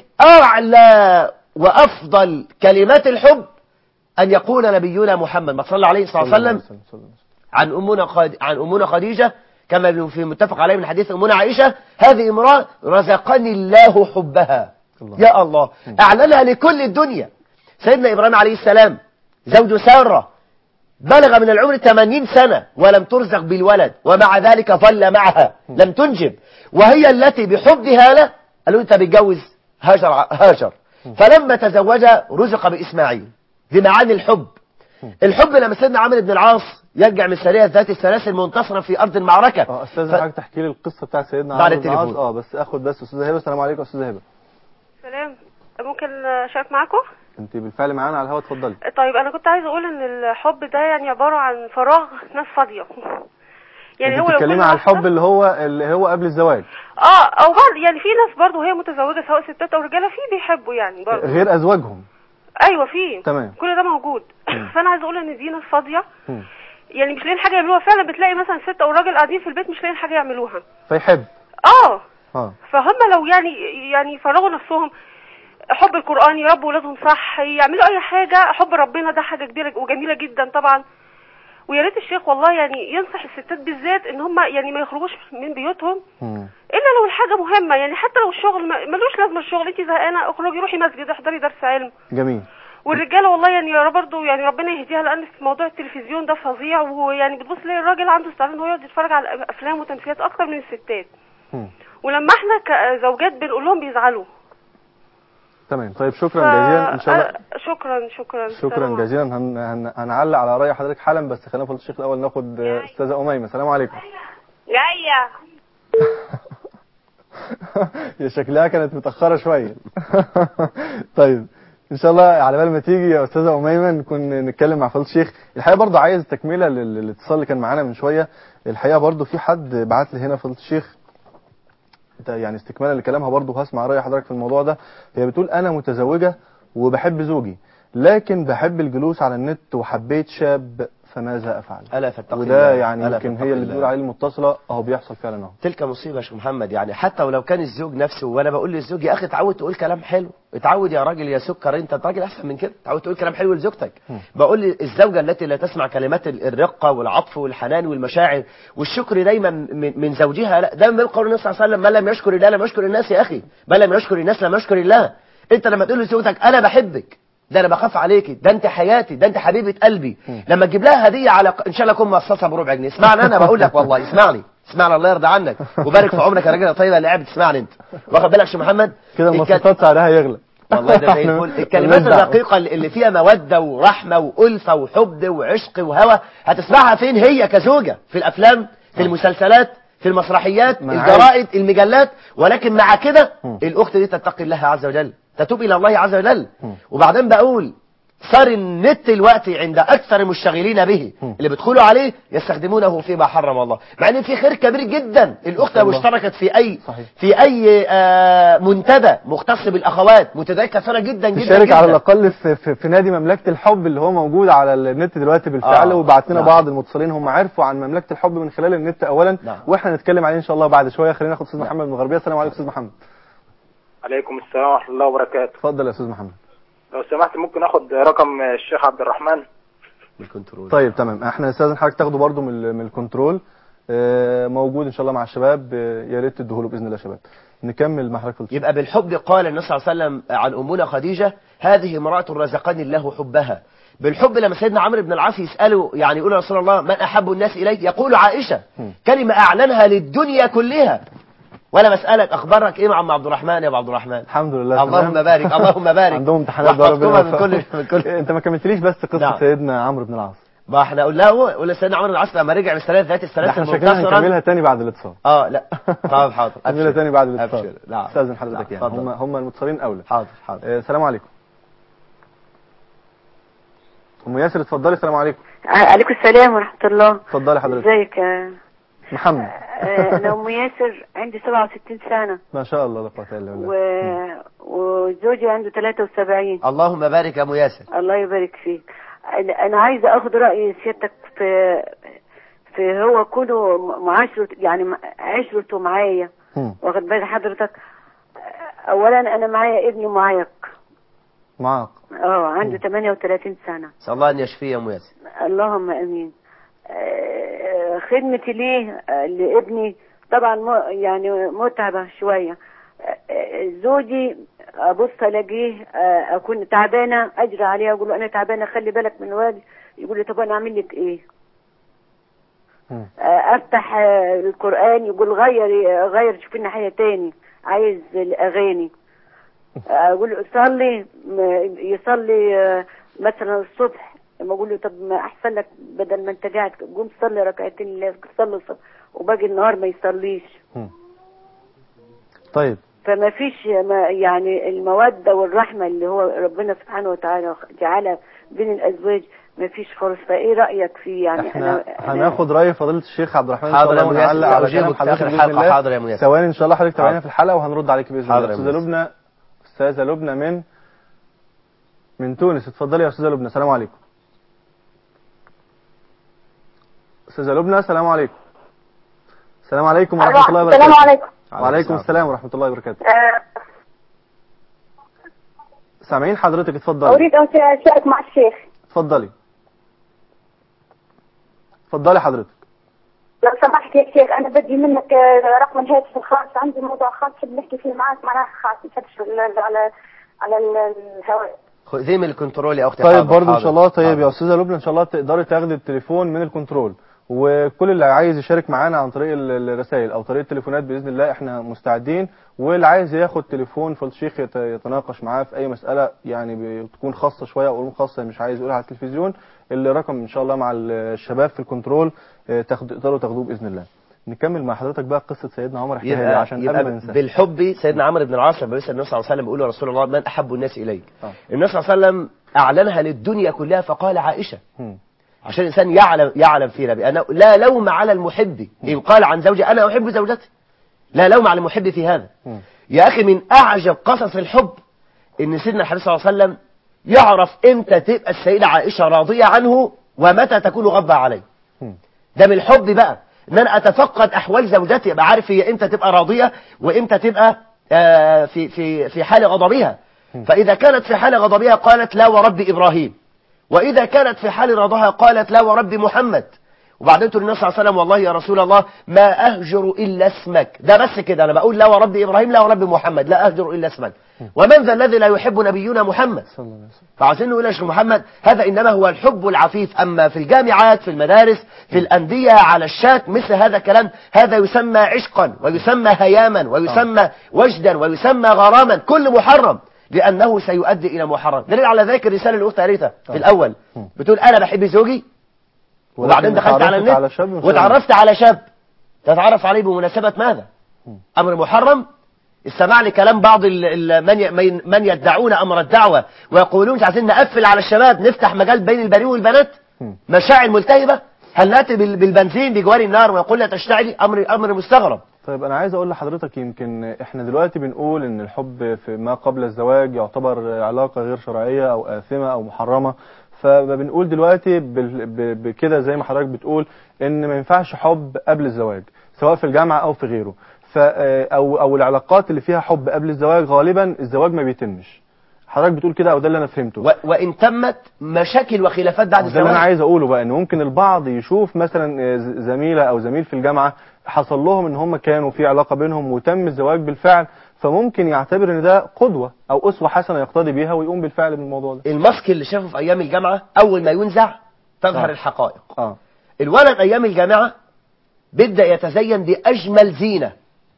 S2: أعلى وأفضل كلمات الحب أن يقول نبينا محمد ما صلى عليه صلى الله عليه وسلم
S1: صلى الله عليه وسلم.
S2: عن أمنا خد... عن أمنا خديجة كما في متفق عليه من حديث أمنا عائشة هذه امرأة رزقني الله حبها
S1: الله.
S2: يا الله أعلنها لكل الدنيا سيدنا إبراهيم عليه السلام زوج سارة بلغ من العمر 80 سنة ولم ترزق بالولد ومع ذلك ظل معها لم تنجب وهي التي بحبها له قالوا انت بتجوز هاجر هاجر فلما تزوج رزق بإسماعيل دي معاني الحب الحب لما سيدنا عمرو بن العاص يرجع من سرية ذات السلاسل منتصرا في أرض المعركة
S1: اه استاذ
S2: ف-
S1: حضرتك تحكي لي القصه بتاعت سيدنا
S2: بعد
S1: عمرو بن العاص.
S2: التليفون.
S1: اه بس اخد بس استاذه هبه السلام عليكم استاذه هبه
S3: سلام ممكن اشارك معاكم
S1: انت بالفعل معانا على الهواء اتفضلي
S3: طيب انا كنت عايزه اقول ان الحب ده يعني عباره عن فراغ ناس فاضيه يعني
S1: انت
S3: هو لو
S1: بتتكلمي
S3: كل
S1: على
S3: واحدة-
S1: الحب اللي هو اللي هو قبل الزواج
S3: اه او برضه يعني في ناس برضه وهي متزوجه سواء ستات او رجاله في بيحبوا يعني برضه
S1: غير ازواجهم
S3: ايوه في
S1: تمام.
S3: كل ده موجود فانا عايزه اقول ان دي ناس فاضيه
S1: مم.
S3: يعني مش لاقيين حاجه يعملوها فعلا بتلاقي مثلا ست او راجل قاعدين في البيت مش لاقيين حاجه يعملوها
S1: فيحب
S3: اه
S1: اه
S3: فهم لو يعني يعني يفرغوا نفسهم حب القرآن يربوا ولادهم صح يعملوا أي حاجة حب ربنا ده حاجة كبيرة وجميلة جدا طبعا ويا ريت الشيخ والله يعني ينصح الستات بالذات ان هم يعني ما يخرجوش من بيوتهم
S1: مم.
S3: الا لو الحاجه مهمه يعني حتى لو الشغل ما- ملوش لازمه الشغل انت زهقانه اخرجي روحي مسجد احضري درس علم
S1: جميل
S3: والرجاله والله يعني يا رب برضه يعني ربنا يهديها لان في موضوع التلفزيون ده فظيع ويعني بتبص تلاقي الراجل عنده استعداد ان هو يقعد يتفرج على افلام وتمثيليات اكتر من الستات
S1: مم.
S3: ولما احنا كزوجات بنقول لهم بيزعلوا
S1: تمام طيب شكرا جزيلا ان شاء الله
S3: آه، شكرا شكرا
S1: شكرا
S3: سلام.
S1: جزيلا هن... هن... هنعلق على رأي حضرتك حالا بس خلينا فضل الشيخ الأول ناخد آه، أستاذة أميمة السلام عليكم
S3: جايه
S1: يا شكلها كانت متأخرة شوية طيب إن شاء الله على بال ما تيجي يا أستاذة أميمة نكون نتكلم مع فضل الشيخ الحقيقة برضو عايز تكملة لل- للاتصال اللي كان معانا من شوية الحقيقة برضو في حد بعت لي هنا فضل الشيخ ده يعني استكمالا لكلامها برضو هسمع رأي حضرتك في الموضوع ده هي بتقول أنا متزوجة وبحب زوجي لكن بحب الجلوس على النت وحبيت شاب فماذا أفعل
S2: ألا فاتقي
S1: وده
S2: الله.
S1: يعني
S2: ألا
S1: يمكن
S2: فاتقي
S1: هي اللي
S2: الله.
S1: بتقول عليه المتصلة أهو بيحصل فعلا أهو
S2: تلك مصيبة يا شيخ محمد يعني حتى ولو كان الزوج نفسه وانا بقول للزوج يا اخي اتعود تقول كلام حلو اتعود يا راجل يا سكر انت أنت راجل احسن من كده اتعود تقول كلام حلو لزوجتك بقول للزوجة التي لا تسمع كلمات ال- الرقة والعطف والحنان والمشاعر والشكر دايما من, من زوجها لا ده من قول النبي صلى الله عليه وسلم من لم يشكر الله لم يشكر الناس يا اخي من لم يشكر الناس لم يشكر الله انت لما تقول لزوجتك انا بحبك ده انا بخاف عليكي ده انت حياتي ده انت حبيبه قلبي لما تجيب لها هديه على ان شاء الله اكون مصاصه بربع جنيه اسمعني انا بقول لك والله اسمعني اسمعني الله يرضى عنك وبارك في عمرك يا راجل طيب اللي قاعد بتسمعني انت واخد بالك يا شيخ محمد
S1: كده
S2: الك-
S1: المواصفات سعرها يغلى
S2: والله ده زي الفل الكلمات
S1: مالناش دعوة.
S2: الرقيقة اللي فيها مودة ورحمة وألفة وحب وعشق وهوى هتسمعها فين هي كزوجة في الأفلام في المسلسلات في المسرحيات
S1: ما أنا عارف.
S2: الجرائد المجلات ولكن مع كده الأخت دي تتقي الله عز وجل تتوب إلى الله عز وجل وبعدين بقول صار النت دلوقتي عند أكثر المشتغلين به اللي بيدخلوا عليه يستخدمونه فيما حرم الله مع ان في خير كبير جدا الأخت لو
S1: الله.
S2: اشتركت في أي
S1: صحيح.
S2: في أي آه، منتدى مختص بالأخوات منتديات كثيرة جدا جدا
S1: تشارك
S2: جدا
S1: على الاقل في, في, في نادي مملكه الحب اللي هو موجود على النت دلوقتي بالفعل
S2: آه،
S1: وبعت لنا
S2: نعم.
S1: بعض المتصلين هم عرفوا عن مملكه الحب من خلال النت اولا
S2: نعم.
S1: واحنا نتكلم عليه ان شاء الله بعد شويه خلينا ناخد استاذ محمد من الغربيه السلام عليكم استاذ محمد
S5: عليكم السلام ورحمة الله وبركاته
S1: اتفضل يا استاذ محمد
S5: لو سمحت ممكن اخد رقم الشيخ عبد الرحمن
S2: بالكنترول
S1: طيب تمام احنا نستاذن حضرتك تاخده برده من ال- من الكنترول آه، موجود ان شاء الله مع الشباب آه، يا ريت تديهوله باذن الله يا شباب نكمل مع حضرتك في
S2: يبقى بالحب قال النبي صلى الله عليه وسلم عن أمنا خديجة هذه امرأة رزقني الله حبها بالحب لما سيدنا عمرو بن العاص يسأله يعني يقول يا رسول الله من أحب الناس إليك يقول عائشة كلمة أعلنها للدنيا كلها ولا مسألك أخبارك إيه مع عم عبد الرحمن يا أبو عبد الرحمن
S1: الحمد لله
S2: اللهم
S1: تمام.
S2: بارك اللهم بارك
S1: عندهم امتحانات بقى ربنا
S2: واحفظكما من
S1: يوفقهم.
S2: كل من كل
S1: انت ما كملتليش بس قصه
S2: نعم.
S1: سيدنا عمرو بن العاص
S2: ما احنا قلنا هو قلنا سيدنا عمرو بن العاص لما رجع من الثلاث ذات
S1: ده
S2: الثلاث
S1: احنا شكلنا هنكملها تاني بعد الاتصال
S2: اه لا طب حاضر
S1: نكملها
S2: أبشر.
S1: تاني بعد الاتصال
S2: أبشر. نعم
S1: استاذن حضرتك
S2: نعم.
S1: يعني
S2: اتفضل.
S1: هم هم المتصلين اولى
S2: حاضر حاضر
S1: آه، السلام عليكم ام ياسر اتفضلي السلام عليكم
S6: عليكم السلام ورحمة الله
S1: اتفضلي حضرتك
S6: ازيك يا-
S1: محمد
S6: آه، انا ام ياسر عندي 67 سنة
S1: ما شاء الله لا قوه الا
S6: و...
S1: بالله
S6: وزوجي عنده 73
S2: اللهم بارك يا ابو ياسر
S6: الله يبارك فيك انا أنا عايزة اخد رأي سيادتك في في هو كونه معاشرة يعني م- عشرته معايا
S1: مم.
S6: واخد بال حضرتك آه، اولا انا معايا ابني معيق
S1: معاق
S6: اه عنده 38 سنة
S2: نسال الله ان يشفيه يا ابو ياسر
S6: اللهم امين آه، خدمتي ليه آه، لابني طبعا م- يعني متعبة شوية آه، آه، زوجي ابص الاقيه آه، اكون تعبانه اجري عليه اقول له انا تعبانه خلي بالك من والدي يقول لي طب انا اعمل لك ايه
S1: مم.
S6: آه، افتح آه، القران يقول غير غير شوف لنا حاجه تاني عايز الاغاني آه، اقول له صلي م- يصلي آه، مثلا الصبح لما اقول له طب ما احسن لك بدل ما انت قاعد قوم صلي ركعتين لله صلي الصبح وباقي النهار ما يصليش
S1: طيب
S6: فما فيش ما يعني المودة والرحمة اللي هو ربنا سبحانه وتعالى جعلها بين الأزواج ما فيش خالص فإيه رأيك فيه يعني
S1: احنا
S6: أنا
S1: هناخد راي فضيله الشيخ عبد الرحمن ان شاء
S2: حاضر
S1: الله
S2: يا مياسر،
S1: ونعلق على
S2: أجيبك
S1: كلام
S2: في
S1: حضرتك
S2: آخر
S1: باذن
S2: الحلقة.
S1: الله
S2: حاضر يا مياسر.
S1: ثواني ان شاء الله حضرتك تابعنا
S2: حاضر.
S1: في الحلقه وهنرد عليك باذن
S2: حاضر
S1: الله
S2: يا
S1: استاذه
S2: مياسر.
S1: لبنى استاذه لبنى من من تونس اتفضلي يا استاذه لبنى السلام عليكم استاذه لبنى السلام عليكم السلام عليكم ورحمه الله وبركاته
S4: السلام عليكم
S1: وعليكم السلام ورحمه الله وبركاته
S4: آه،
S1: سامعين حضرتك اتفضلي
S4: أريد أن أشارك مع الشيخ
S1: اتفضلي اتفضلي حضرتك
S4: لو سمحت يا شيخ أنا بدي منك آه، رقم الهاتف الخاص عندي موضوع خاص بحب نحكي فيه معك معناها خاص مش على على على الهواء
S2: خذيه من الكنترول يا اختي
S1: طيب
S2: حاضر،
S1: برضو ان
S2: حاضر،
S1: شاء الله طيب
S2: حاضر.
S1: يا استاذه لبنى ان شاء الله تقدري تاخدي التليفون من الكنترول وكل اللي عايز يشارك معانا عن طريق ال- الرسائل او طريق التليفونات باذن الله احنا مستعدين واللي عايز ياخد تليفون فالشيخ يت- يتناقش معاه في اي مساله يعني بتكون خاصه شويه او علوم خاصه مش عايز يقولها على التلفزيون الرقم ان شاء الله مع الشباب في الكنترول اه، تاخد تقدروا تاخدوه باذن الله نكمل مع حضرتك بقى قصه سيدنا عمر احكيها لي
S2: يبقى,
S1: عشان
S2: يبقى
S1: قبل ما ننسى
S2: بالحب سيدنا عمرو بن العاص لما بيسال النبي صلى الله عليه وسلم بيقول له رسول الله من احب الناس اليك
S1: آه.
S2: النبي صلى الله عليه وسلم اعلنها للدنيا كلها فقال عائشه
S1: مم.
S2: عشان الانسان يعلم يعلم فينا بانه لا لوم على المحب ان قال عن زوجي انا احب زوجتي لا لوم على المحب في هذا
S1: مم.
S2: يا اخي من اعجب قصص الحب ان سيدنا الحبيب صلى الله عليه وسلم يعرف امتى تبقى السيده عائشه راضيه عنه ومتى تكون غضبه عليه
S1: مم.
S2: ده من الحب بقى ان انا اتفقد احوال زوجتي ابقى عارف هي امتى تبقى راضيه وامتى تبقى آه، في في في حال غضبها فاذا كانت في حال غضبها قالت لا ورب ابراهيم واذا كانت في حال رضاها قالت لا ورب محمد وبعدين تقول النبي صلى الله عليه وسلم والله يا رسول الله ما اهجر الا اسمك ده بس كده انا بقول لا ورب ابراهيم لا ورب محمد لا اهجر الا اسمك ومن ذا الذي لا يحب نبينا محمد
S1: صلى الله عليه وسلم
S2: فعاوزين نقول يا شيخ محمد هذا انما هو الحب العفيف اما في الجامعات في المدارس في الانديه على الشات مثل هذا الكلام هذا يسمى عشقا ويسمى هياما ويسمى وجدا ويسمى غراما كل محرم لانه سيؤدي الى محرم دليل على ذلك الرساله اللي اختها قريتها في الاول بتقول انا بحب زوجي وبعدين
S1: ولكن
S2: دخلت على
S1: اتعرفت
S2: النت
S1: على شاب مش
S2: وتعرفت على شاب تتعرف عليه بمناسبة ماذا أمر محرم استمع لكلام بعض ال ال من ي- من- من يدعون أمر الدعوة ويقولون مش عايزين نقفل على الشباب نفتح مجال بين البنين والبنات
S1: مم.
S2: مشاعر ملتهبة هل نأتي بال- بالبنزين بجوار النار ويقول لا تشتعلي أمر أمر مستغرب
S1: طيب انا عايز اقول لحضرتك يمكن احنا دلوقتي بنقول ان الحب في ما قبل الزواج يعتبر علاقة غير شرعية او آثمة او محرمة فبنقول دلوقتي بال- ب- بكده زي ما حضرتك بتقول ان ما ينفعش حب قبل الزواج سواء في الجامعة او في غيره ف او او العلاقات اللي فيها حب قبل الزواج غالبا الزواج ما بيتمش حضرتك بتقول كده او ده اللي انا فهمته
S2: و وإن تمت مشاكل وخلافات بعد
S1: ده اللي انا
S2: الزواج
S1: عايز اقوله بقى ان ممكن البعض يشوف مثلا ز- زميله او زميل في الجامعه حصل لهم ان هم كانوا في علاقه بينهم وتم الزواج بالفعل فممكن يعتبر ان ده قدوه او اسوه حسنه يقتدي بيها ويقوم بالفعل بالموضوع ده
S2: الماسك اللي شافه في أيام الجامعة أول ما ينزع تظهر
S1: آه.
S2: الحقائق
S1: اه
S2: الولد ايام الجامعه بيبدا يتزين باجمل زينه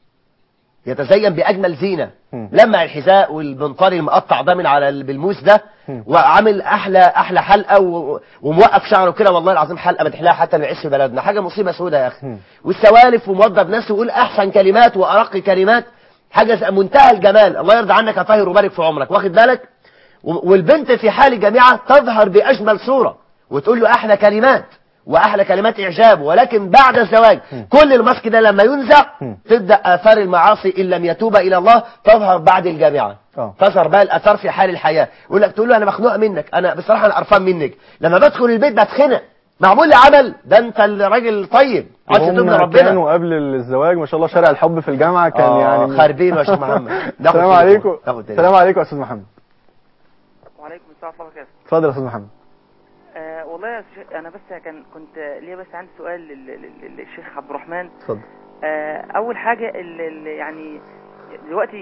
S2: يتزين باجمل زينه
S1: مم.
S2: لمع الحذاء والبنطال المقطع ده من على ال- بالموس ده
S1: مم.
S2: وعامل احلى احلى حلقه و... وموقف شعره كده والله العظيم حلقه ما تحلاها حتى نعيش في بلدنا حاجه مصيبه سودة يا اخي
S1: مم.
S2: والسوالف وموظف نفسه ويقول احسن كلمات وارق كلمات حاجه ز- منتهى الجمال الله يرضى عنك يا طاهر وبارك في عمرك واخد بالك و- والبنت في حال الجامعه تظهر باجمل صوره وتقول له احلى كلمات واحلى كلمات اعجاب ولكن بعد الزواج كل الماسك ده لما ينزع
S1: مم.
S2: تبدا اثار المعاصي ان لم يتوب الى الله تظهر بعد الجامعه
S1: آه.
S2: تظهر بقى الاثار في حال الحياه يقول لك تقول له انا مخنوقه منك انا بصراحه انا قرفان منك لما بدخل البيت بتخنق معمول لي عمل ده انت الراجل طيب عايز
S1: وهم
S2: تبني ربنا
S1: كانوا قبل الزواج ما شاء الله شارع الحب في الجامعه كان
S2: آه،
S1: يعني
S2: خاربين يا شيخ محمد ناخد
S1: السلام
S2: تليفون.
S1: عليكم
S2: ناخد تليفون.
S1: السلام عليكم يا استاذ محمد
S5: وعليكم السلام ورحمه الله وبركاته
S1: اتفضل يا استاذ محمد
S5: آه والله يا شيخ انا بس كان كنت ليا بس عندي سؤال لل- لل- للشيخ عبد الرحمن
S1: اتفضل
S5: آه اول حاجه ال ال يعني دلوقتي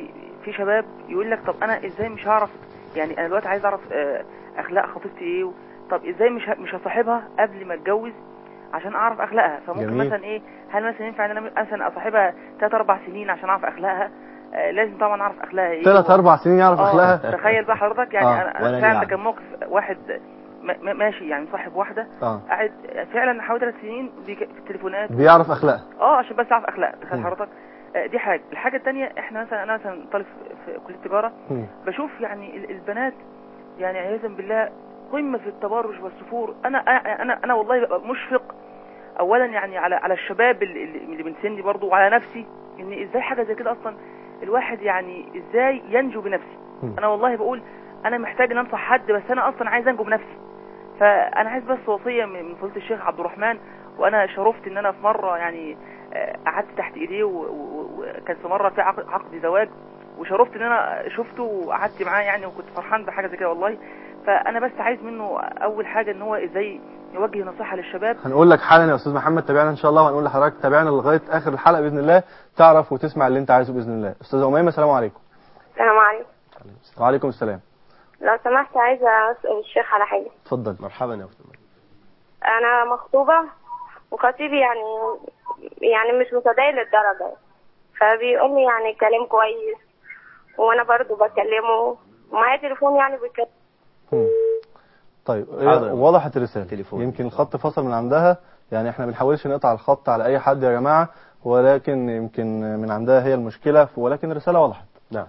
S5: في شباب يقول لك طب انا ازاي مش هعرف يعني انا دلوقتي عايز اعرف آه، اخلاق خطيبتي ايه و- طب ازاي مش ه- مش هصاحبها قبل ما اتجوز عشان اعرف اخلاقها فممكن
S1: جميل.
S5: مثلا ايه هل مثلا ينفع ان انا مثلا اصاحبها 3 4 سنين عشان اعرف اخلاقها آه، لازم طبعا اعرف اخلاقها ايه
S1: ثلاث
S5: و-
S1: اربع سنين يعرف
S5: آه،
S1: اخلاقها
S5: تخيل بقى حضرتك يعني
S1: آه،
S5: انا
S2: ولا
S5: أنا فعلا
S2: نعم.
S5: ده كان موقف واحد م- م- ماشي يعني صاحب واحده
S1: اه
S5: قاعد فعلا حوالي ثلاث سنين بيك- في التليفونات
S1: بيعرف اخلاقها
S5: اه عشان بس اعرف اخلاق تخيل
S1: مم.
S5: حضرتك آه، دي حاجه الحاجه الثانيه احنا مثلا انا مثلا طالب في- في كليه التجاره
S1: مم.
S5: بشوف يعني ال- البنات يعني عياذا بالله قمه في التبرج والسفور انا انا انا, أنا والله ببقى مشفق اولا يعني على على الشباب اللي, اللي من سني برضو وعلى نفسي ان ازاي حاجه زي كده اصلا الواحد يعني ازاي ينجو بنفسي
S1: مم.
S5: انا والله بقول انا محتاج ان انصح حد بس انا اصلا عايز انجو بنفسي فانا عايز بس وصيه من من فضيله الشيخ عبد الرحمن وانا شرفت ان انا في مره يعني آه، قعدت تحت ايديه و- و- وكان في مره في عقد, عقد زواج وشرفت ان انا شفته وقعدت معاه يعني وكنت فرحان بحاجه زي كده والله فانا بس عايز منه اول حاجه ان هو ازاي يوجه نصيحه للشباب
S1: هنقول لك حالا يا استاذ محمد تابعنا ان شاء الله وهنقول لحضرتك تابعنا لغايه اخر الحلقه باذن الله تعرف وتسمع اللي انت عايزه باذن الله استاذه اميمه السلام عليكم
S7: السلام عليكم
S1: وعليكم السلام
S7: لو سمحت عايزة أسأل الشيخ على حاجة
S1: اتفضل
S2: مرحبا يا أختي
S7: أنا مخطوبة وخطيبي يعني يعني مش متدين للدرجة فبيقول لي يعني كلام كويس وأنا برضو بكلمه ومعايا تليفون يعني بيتكلم
S1: مم. طيب
S2: حاضر.
S1: هي وضحت الرساله
S2: تليفون.
S1: يمكن الخط فصل من عندها يعني احنا ما بنحاولش نقطع الخط على اي حد يا جماعه ولكن يمكن من عندها هي المشكله ولكن الرساله وضحت
S2: نعم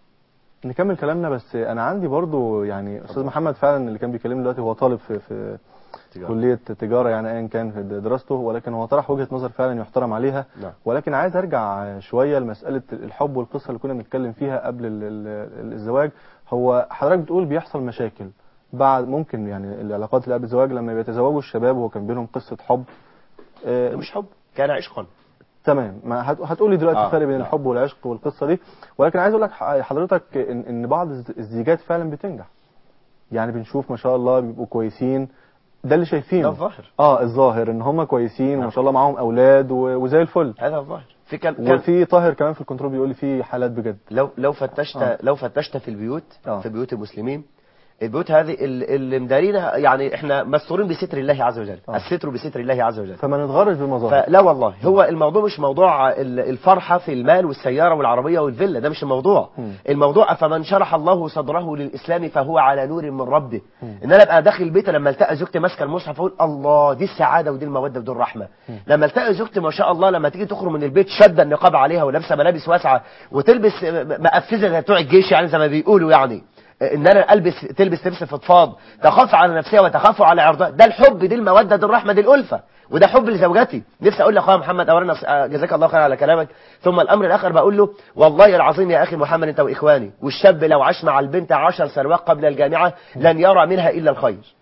S1: نكمل كلامنا بس انا عندي برضو يعني استاذ محمد فعلا اللي كان بيكلمني دلوقتي هو طالب في في
S2: تجارة.
S1: كليه تجاره يعني ايا كان في دراسته ولكن هو طرح وجهه نظر فعلا يحترم عليها
S2: نعم.
S1: ولكن عايز ارجع شويه لمساله الحب والقصه اللي كنا بنتكلم فيها قبل ال- ال- الزواج هو حضرتك بتقول بيحصل مشاكل بعد ممكن يعني العلاقات اللي قبل الزواج لما بيتزوجوا الشباب وهو كان بينهم قصه حب آه،
S2: مش حب كان عشقا
S1: تمام ما هت- هتقولي دلوقتي
S2: آه،
S1: الفرق بين
S2: نعم.
S1: الحب والعشق والقصه دي ولكن عايز اقول لك ح- حضرتك ان ان بعض الز- الزيجات فعلا بتنجح يعني بنشوف ما شاء الله بيبقوا كويسين ده اللي شايفينه
S2: ده الظاهر
S1: اه الظاهر ان هم كويسين وما
S2: نعم.
S1: شاء الله معاهم اولاد و- وزي الفل
S2: هذا الظاهر في كان كان
S1: وفي طاهر كمان في الكنترول بيقول لي في حالات بجد
S2: لو لو فتشت
S1: آه.
S2: لو فتشت في البيوت
S1: آه.
S2: في بيوت المسلمين البيوت هذه ال- اللي مدارينها يعني احنا مستورين بستر الله عز وجل
S1: آه.
S2: الستر بستر الله عز وجل
S1: فما نتغرش بالمظاهر
S2: فلا والله هو الموضوع مش موضوع ال- الفرحة في المال والسيارة والعربية والفيلا ده مش الموضوع
S1: مم.
S2: الموضوع فمن شرح الله صدره للإسلام فهو على نور من ربه إن أنا أبقى داخل البيت لما التقى زوجتي ماسكة المصحف أقول الله دي السعادة ودي المودة ودي الرحمة لما التقى زوجتي ما شاء الله لما تيجي تخرج من البيت شادة النقاب عليها ولابسة ملابس واسعة وتلبس م- مقفزة زي بتوع الجيش يعني زي ما بيقولوا يعني ان انا البس تلبس لبس فضفاض تخاف على نفسها وتخاف على عرضها ده الحب دي الموده دي الرحمه دي الالفه وده حب لزوجتي نفسي اقول لاخويا محمد اولا نص- آه، جزاك الله خير على كلامك ثم الامر الاخر بقول له والله العظيم يا اخي محمد انت واخواني والشاب لو عاش مع البنت عشر سنوات قبل الجامعه لن يرى منها الا الخير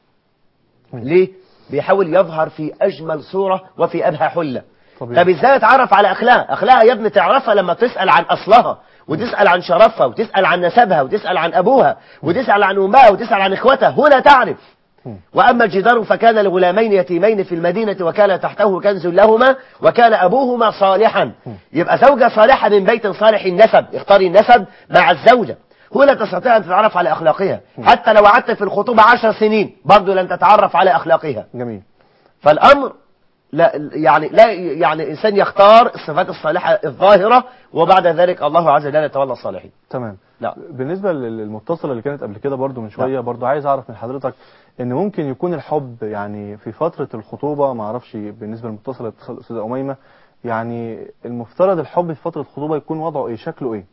S2: ليه بيحاول يظهر في اجمل صوره وفي ابهى حله
S1: طبيعي.
S2: طب ازاي اتعرف على اخلاقها اخلاقها يا ابني تعرفها لما تسال عن اصلها وتسال عن شرفها وتسال عن نسبها وتسال عن ابوها وتسال عن امها وتسال عن اخوتها هنا تعرف واما الجدار فكان لغلامين يتيمين في المدينه وكان تحته كنز لهما وكان ابوهما صالحا يبقى زوجه صالحه من بيت صالح النسب اختاري النسب مع الزوجه هنا تستطيع ان تتعرف على اخلاقها حتى لو قعدت في الخطوبه عشر سنين برضه لن تتعرف على اخلاقها
S1: جميل
S2: فالامر لا يعني لا يعني الانسان يختار الصفات الصالحه الظاهره وبعد ذلك الله عز وجل يتولى الصالحين
S1: تمام
S2: نعم.
S1: بالنسبه لل- للمتصله اللي كانت قبل كده برضو من شويه برضو عايز اعرف من حضرتك ان ممكن يكون الحب يعني في فتره الخطوبه ما اعرفش بالنسبه للمتصله اللي اتصل الاستاذه اميمه يعني المفترض الحب في فتره الخطوبه يكون وضعه ايه شكله ايه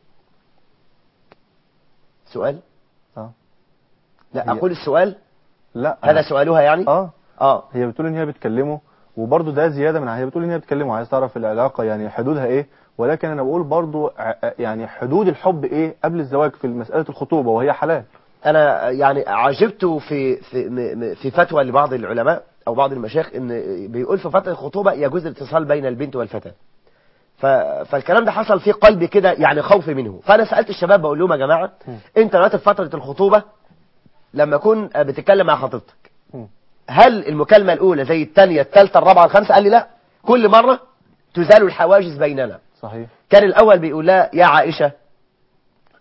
S2: سؤال
S1: اه
S2: لا
S1: هي-
S2: اقول السؤال
S1: لا
S2: هذا
S1: أنا-
S2: سؤالها يعني
S1: اه
S2: اه
S1: هي بتقول ان هي بتكلمه وبرضه ده زياده من هي بتقول ان هي بتكلمه عايز تعرف العلاقه يعني حدودها ايه ولكن انا بقول برضه ع- يعني حدود الحب ايه قبل الزواج في مساله الخطوبه وهي حلال
S2: انا يعني عجبت في في م- م- في فتوى لبعض العلماء او بعض المشايخ ان بيقول في فتره الخطوبه يجوز الاتصال بين البنت والفتاه ف... فالكلام ده حصل في قلبي كده يعني خوف منه فانا سالت الشباب بقول لهم يا جماعه انت دلوقتي في فتره الخطوبه لما اكون بتتكلم مع خطيبتك
S1: مم.
S2: هل المكالمه الاولى زي الثانيه الثالثه الرابعه الخامسه قال لي لا كل مره تزال الحواجز بيننا
S1: صحيح
S2: كان الاول بيقول لها يا عائشه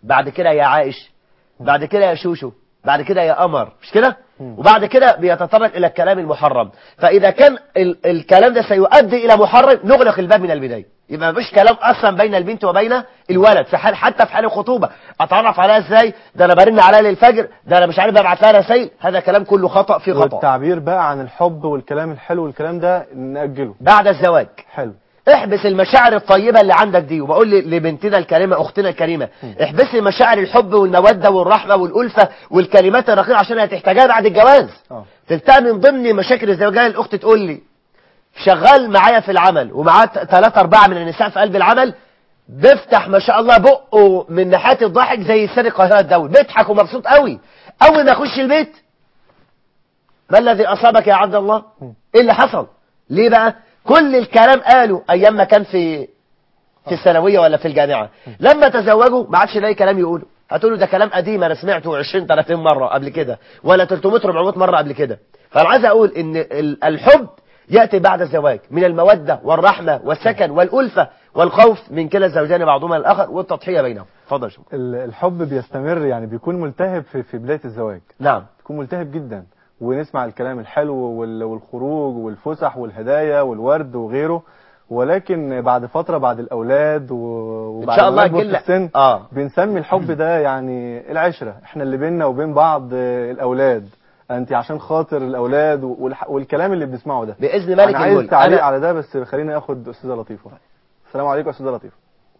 S2: بعد كده يا عائش بعد كده يا شوشو بعد كده يا قمر مش كده وبعد كده بيتطرق الى الكلام المحرم فاذا كان ال الكلام ده سيؤدي الى محرم نغلق الباب من البدايه يبقى مفيش كلام اصلا بين البنت وبين الولد في حال حتى في حال الخطوبه اتعرف عليها ازاي ده انا برن عليها للفجر ده انا مش عارف ابعت لها رسائل هذا كلام كله خطا في خطا
S1: والتعبير بقى عن الحب والكلام الحلو والكلام ده نأجله
S2: بعد الزواج
S1: حلو
S2: احبس المشاعر الطيبة اللي عندك دي وبقول ل- لبنتنا الكريمة اختنا الكريمة احبسي مشاعر الحب والمودة والرحمة والألفة والكلمات الرقيقة عشان هتحتاجها بعد الجواز
S1: اه
S2: تلتقى من ضمن مشاكل الزوجية الأخت تقول لي شغال معايا في العمل ومعاه ثلاثة أربعة من النساء في قلب العمل بيفتح ما شاء الله بقه من ناحية الضحك زي سيد القاهرة الدولي بيضحك ومبسوط قوي أول ما يخش البيت ما الذي أصابك يا عبد الله إيه اللي حصل ليه بقى كل الكلام قاله أيام ما كان في في الثانوية ولا في الجامعة لما تزوجوا ما عادش لاقي كلام يقوله هتقولوا ده كلام قديم انا سمعته 20 30 مرة قبل كده ولا 300 400 مرة قبل كده فانا عايز اقول ان ال- الحب يأتي بعد الزواج من المودة والرحمة والسكن والألفة والخوف من كلا الزوجين بعضهما الآخر والتضحية بينهم اتفضل شكرا
S1: ال- الحب بيستمر يعني بيكون ملتهب في, في بداية الزواج
S2: نعم
S1: بيكون ملتهب جدا ونسمع الكلام الحلو وال- والخروج والفسح والهدايا والورد وغيره ولكن بعد فترة بعد الأولاد و- وبعد
S2: شاء
S1: ما
S2: الله
S1: نكبر
S2: الجلة-
S1: في السن
S2: آه.
S1: بنسمي الحب ده يعني العشرة احنا اللي بيننا وبين بعض آه، الأولاد أنت عشان خاطر الأولاد والح- والكلام اللي بنسمعه ده
S2: بإذن ملك
S1: أنا عايز
S2: الملك
S1: تعليق
S2: أنا-
S1: على ده بس خليني أخد أستاذة لطيفة السلام عليكم أستاذة لطيفة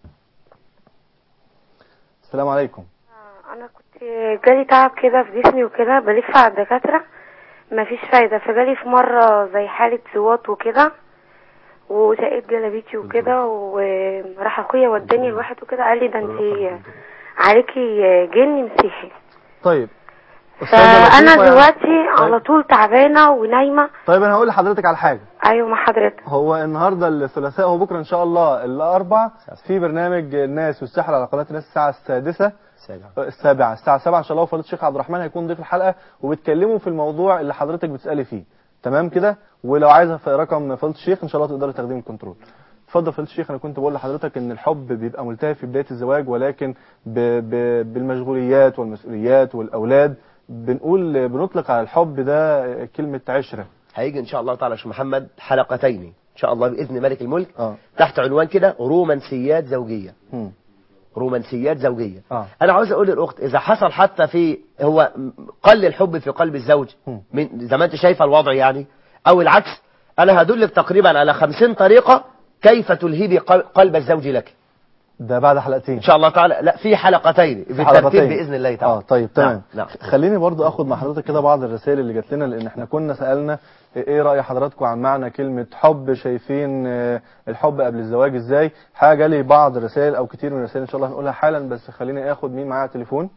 S1: السلام عليكم
S8: انا كنت جالي تعب كده في جسمي وكده بلف على الدكاتره مفيش فايده فجالي في مره زي حاله سوات وكده وشقيت جلابيتي وكده وراح اخويا وداني الواحد وكده قال لي ده انت عليكي جن مسيحي
S1: طيب أستاذة
S8: فانا
S1: لطيفة يعني-
S8: دلوقتي على طول تعبانه ونايمه
S1: طيب انا هقول لحضرتك على حاجه
S8: ايوه مع حضرتك
S1: هو النهارده الثلاثاء هو بكره ان شاء الله الاربع في برنامج الناس والسحر على قناه الناس الساعه السادسه السابعه الساعه 7 ان شاء الله وفضيله الشيخ عبد الرحمن هيكون ضيف الحلقه وبيتكلموا في الموضوع اللي حضرتك بتسالي فيه تمام كده ولو عايزه في رقم فضيله الشيخ ان شاء الله تقدري تاخديه من الكنترول اتفضل فضيله الشيخ انا كنت بقول لحضرتك ان الحب بيبقى ملتهب في بدايه الزواج ولكن ب... ب... بالمشغوليات والمسؤوليات والاولاد بنقول بنطلق على الحب ده كلمه عشره
S2: هيجي ان شاء الله تعالى يا شيخ محمد حلقتين ان شاء الله باذن ملك الملك
S1: اه
S2: تحت عنوان كده رومانسيات زوجيه
S1: مم.
S2: رومانسيات زوجيه
S1: اه
S2: انا عاوز اقول للاخت اذا حصل حتى في هو قل الحب في قلب الزوج
S1: مم.
S2: من زي ما انت شايفه الوضع يعني او العكس انا هدلك تقريبا على خمسين طريقه كيف تلهبي قل- قلب الزوج لك
S1: ده بعد حلقتين
S2: ان شاء الله تعالى لا في حلقتين
S1: في
S2: بالترتيب
S1: حلقتين.
S2: باذن الله تعالى
S1: اه طيب تمام
S2: نعم.
S1: خليني برضو اخد مع حضرتك كده بعض الرسائل اللي جات لنا لان احنا كنا سالنا ايه راي حضراتكم عن معنى كلمه حب شايفين آه، الحب قبل الزواج ازاي حاجه لي بعض الرسائل او كتير من الرسائل ان شاء الله هنقولها حالا بس خليني اخد مين معايا على التليفون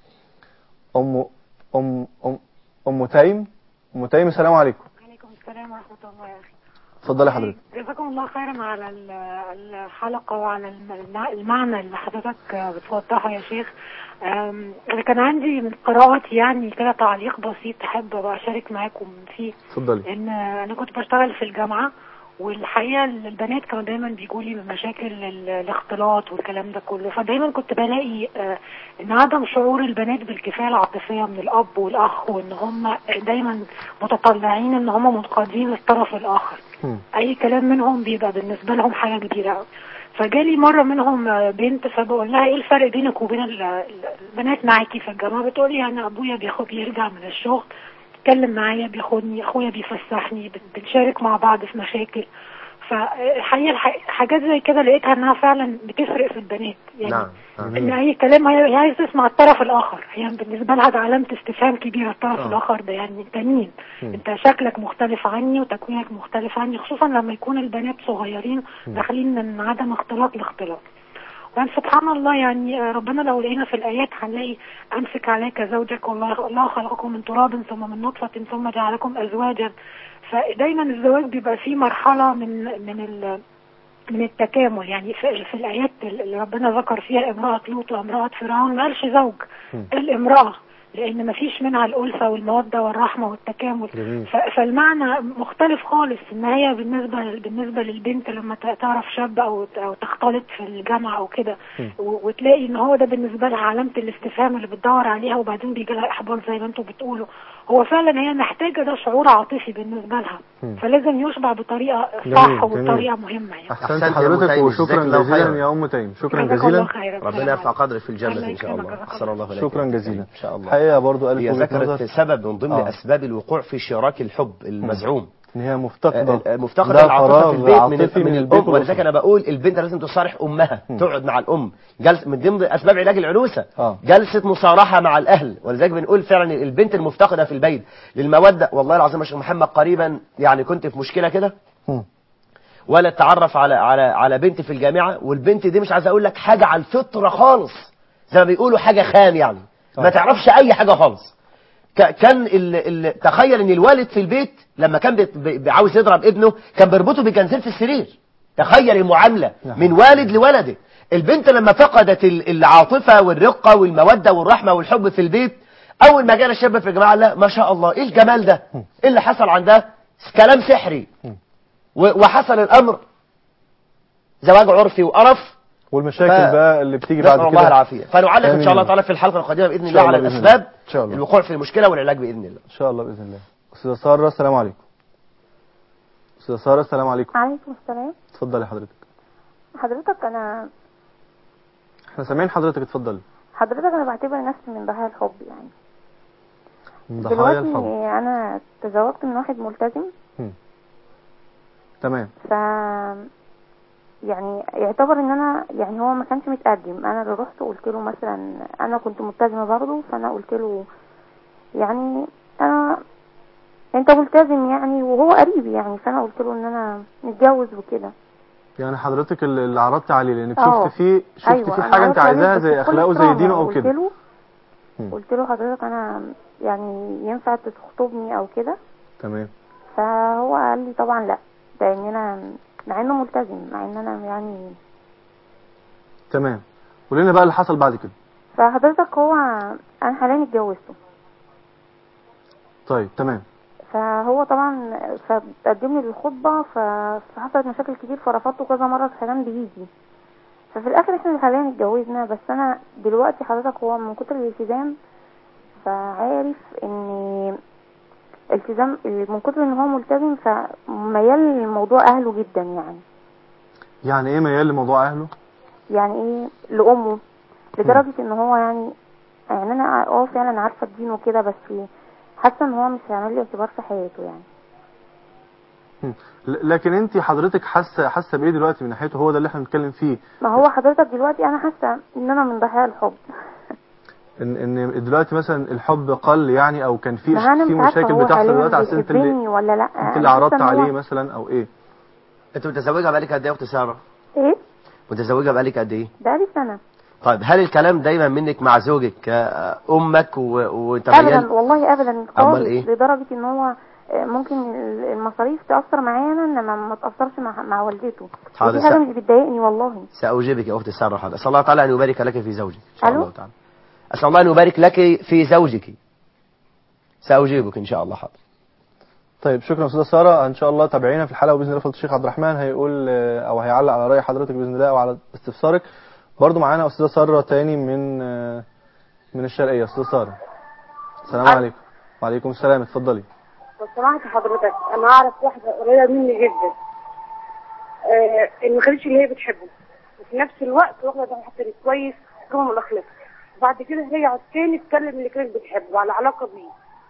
S1: ام ام ام ام تايم ام تايم السلام عليكم
S9: عليكم السلام ورحمة الله يا أخي
S1: اتفضلي حضرتك
S9: جزاكم الله خيرا على ال- الحلقة وعلى الم- المعنى اللي حضرتك بتوضحه يا شيخ أم، أنا كان عندي من قراءاتي يعني كده تعليق بسيط أحب أبقى أشارك معاكم فيه
S1: اتفضلي
S9: إن أنا كنت بشتغل في الجامعة والحقيقة البنات كانوا دايما بيجوا لي من مشاكل ال- الاختلاط والكلام ده كله فدايما كنت بلاقي آه، ان عدم شعور البنات بالكفاية العاطفية من الاب والاخ وان هم دايما متطلعين ان هم منقادين للطرف الاخر
S1: مم.
S9: اي كلام منهم بيبقى بالنسبة لهم حاجة كبيرة أوي. فجالي مرة منهم آه، بنت فبقول لها ايه الفرق بينك وبين ال- ال- البنات معاكي في الجامعة بتقولي يعني ابويا بياخد بيرجع من الشغل يتكلم معايا بياخدني اخويا بيفسحني بن- بنشارك مع بعض في مشاكل فالحقيقة الح- حاجات زي كده لقيتها انها فعلا بتفرق في البنات يعني
S2: نعم نعم.
S9: ان اي كلام هي هي عايزه تسمع الطرف الاخر هي يعني بالنسبه لها ده علامه استفهام كبيره الطرف
S1: آه.
S9: الاخر ده يعني انت مين
S1: مم.
S9: انت شكلك مختلف عني وتكوينك مختلف عني خصوصا لما يكون البنات صغيرين داخلين من عدم اختلاط لاختلاط وان سبحان الله يعني آه، ربنا لو لقينا في الايات هنلاقي امسك عليك زوجك والله الله خلقكم من تراب ثم من نطفه ثم جعلكم ازواجا فدايما الزواج بيبقى فيه مرحله من من ال من التكامل يعني في, في الآيات اللي ربنا ذكر فيها امرأة لوط وامرأة فرعون ما قالش زوج
S1: مم.
S9: قال امرأة لان مفيش منها الالفه والموده والرحمه والتكامل
S1: جميل.
S9: ف- فالمعنى مختلف خالص ان هي بالنسبه بالنسبه للبنت لما ت- تعرف شاب او او تختلط في الجامعه او كده و- وتلاقي ان هو ده بالنسبه لها علامه الاستفهام اللي بتدور عليها وبعدين بيجي لها احباط زي ما انتم بتقولوا هو فعلا هي محتاجه ده شعور عاطفي بالنسبه لها
S1: مم.
S9: فلازم يشبع بطريقه
S1: جميل،
S9: صح
S1: جميل.
S9: وبطريقه مهمه يعني
S1: احسنت
S2: أحسنت يا
S1: حضرتك
S2: أم تيم،
S1: وشكرا
S2: جزاك الله
S1: جزيلا
S2: خيرا.
S1: يا ام تيم شكرا
S9: جزاك
S1: جزيلا
S9: الله خيرا
S2: ربنا يرفع قدرك في الجنة
S9: الله
S2: إن شاء
S9: يكرمك،
S2: الله
S9: جزاك
S2: أحسن الله إليك
S1: شكرا جزيلا
S2: إن شاء الله
S1: الحقيقه برضو قالت
S2: هي
S1: وجهه
S2: ذكرت
S1: نظر
S2: سبب من ضمن
S1: آه.
S2: أسباب الوقوع في شراك الحب المزعوم
S1: ان هي مفتقده
S2: آه، مفتقدة
S1: ده
S2: العاطفة
S1: فراغ
S2: في البيت من,
S1: عاطفي
S2: من,
S1: من
S2: الأم
S1: البيت
S2: ولذلك
S1: والأسرة.
S2: أنا بقول البنت لازم تصارح أمها تقعد مع الأم جلس من ضمن أسباب علاج العنوسة
S1: آه.
S2: جلسة مصارحة مع الأهل ولذلك بنقول فعلا البنت المفتقدة في البيت للمودة والله العظيم يا شيخ محمد قريبا يعني كنت في مشكلة كده
S1: مم.
S2: ولا اتعرف على على على بنت في الجامعة والبنت دي مش عايز أقول لك حاجة على الفطرة خالص زي ما بيقولوا حاجة خام يعني ما
S1: آه.
S2: تعرفش أي حاجة خالص ك- كان ال ال تخيل ان الوالد في البيت لما كان بيت- بي- بي- عاوز يضرب ابنه كان بيربطه بجنزير في السرير تخيل المعامله
S1: نعم.
S2: من والد لولده البنت لما فقدت ال- العاطفه والرقه والموده والرحمه والحب في البيت اول ما جانا الشاب في الجماعه لا ما شاء الله ايه الجمال ده ايه اللي حصل عندها كلام سحري و- وحصل الامر زواج عرفي وقرف
S1: والمشاكل
S2: ف-
S1: بقى اللي بتيجي بعد
S2: نسال
S1: كده
S2: الله العافيه فنعلق ان
S1: آمين.
S2: شاء الله تعالى في الحلقه القادمه باذن
S1: إن
S2: الله
S1: شاء
S2: على
S1: الله بإذن
S2: الاسباب
S1: الله. إن شاء الله.
S2: الوقوع في المشكله والعلاج باذن الله
S1: ان شاء الله باذن الله استاذه ساره السلام عليكم استاذه ساره السلام عليكم
S10: عليكم السلام
S1: اتفضلي حضرتك
S10: حضرتك انا
S1: احنا سامعين حضرتك اتفضلي
S10: حضرتك انا بعتبر نفسي من ضحايا الحب يعني
S1: من ضحايا
S10: دلوقتي
S1: الحب
S10: انا تزوجت من واحد ملتزم
S1: تمام
S10: ف يعني يعتبر ان انا يعني هو ما كانش متقدم انا اللي رحت قلت له مثلا انا كنت ملتزمه برضه فانا قلت له يعني انا انت ملتزم يعني وهو قريب يعني فانا قلت له ان انا نتجوز وكده
S1: يعني حضرتك اللي اللي عرضت عليه لانك
S10: آه.
S1: شفت فيه شفت
S10: أيوة،
S1: فيه
S10: أنا
S1: حاجه انت
S10: عرضت عليه
S1: عايزاها
S10: بس
S1: زي
S10: بكل
S1: اخلاقه زي
S10: احترام
S1: دينه او
S10: قلت
S1: كده
S10: له
S1: مم.
S10: قلت له حضرتك انا يعني ينفع تخطبني او كده
S1: تمام
S10: فهو قال لي طبعا لا لان انا مع انه ملتزم مع ان انا يعني
S1: تمام قول لنا بقى اللي حصل بعد كده
S10: فحضرتك هو انا حاليا اتجوزته
S1: طيب تمام
S10: فهو طبعا فقدم لي الخطبه ف- فحصلت مشاكل كتير فرفضته كذا مره كان بيجي ففي الاخر احنا حاليا اتجوزنا بس انا دلوقتي حضرتك هو من كتر الالتزام فعارف ان التزام من كتر ان هو ملتزم فميال لموضوع اهله جدا يعني
S1: يعني ايه ميال لموضوع اهله
S10: يعني ايه لامه لدرجه ان هو يعني يعني انا اه فعلا عارفه الدين وكده بس حاسه ان هو مش هيعمل لي اعتبار في حياته يعني
S1: مم. ل- لكن انت حضرتك حاسه حاسه بايه دلوقتي من ناحيته هو ده اللي احنا بنتكلم فيه
S10: ما هو حضرتك دلوقتي انا حاسه ان انا من ضحايا الحب
S1: ان ان دلوقتي مثلا الحب قل يعني او كان في
S10: ما انا
S1: في
S10: مش عارفه
S1: مشاكل
S10: هو
S1: بتحصل
S10: حاليا
S1: دلوقتي على اساس انت اللي
S10: بيحبني ولا لا
S1: انت اللي
S10: أنا حاسة
S1: عرضت
S10: إن هو-
S1: عليه مثلا او ايه
S2: انت متزوجه بقالك قد ايه يا اخت ساره
S10: ايه
S2: متزوجه بقالك قد ايه
S10: بقالي سنه
S2: طيب هل الكلام دايما منك مع زوجك آه، امك و- وانت
S10: ابدا
S2: ميال
S10: والله ابدا
S2: أمال
S10: خالص
S2: إيه؟
S10: لدرجه ان هو آه، ممكن المصاريف تاثر معايا انا انما ما تاثرش مع مع والدته
S2: حاضر،
S10: ودي حاجه
S2: سا-
S10: مش بتضايقني والله
S2: ساجيبك يا اخت ساره حاضر اسال الله تعالى ان يبارك لك في زوجك ان شاء
S10: ألو؟
S2: الله تعالى اسال الله ان يبارك لك في زوجك ساجيبك ان شاء الله حاضر
S1: طيب شكرا استاذه ساره ان شاء الله تابعينا في الحلقه وباذن الله فضيله الشيخ عبد الرحمن هيقول آه، او هيعلق على راي حضرتك باذن الله او على استفسارك برضو معانا استاذه ساره تاني من آه، من الشرقيه استاذه ساره السلام عليكم وعليكم السلام اتفضلي
S11: لو سمحت حضرتك انا اعرف واحده قريبه مني جدا آه اللي ما كانتش اللي هي بتحبه وفي نفس الوقت واخده ده حتى كويس قمم الاخلاق وبعد كده رجعت تاني تكلم اللي كانت بتحبه على علاقه بيه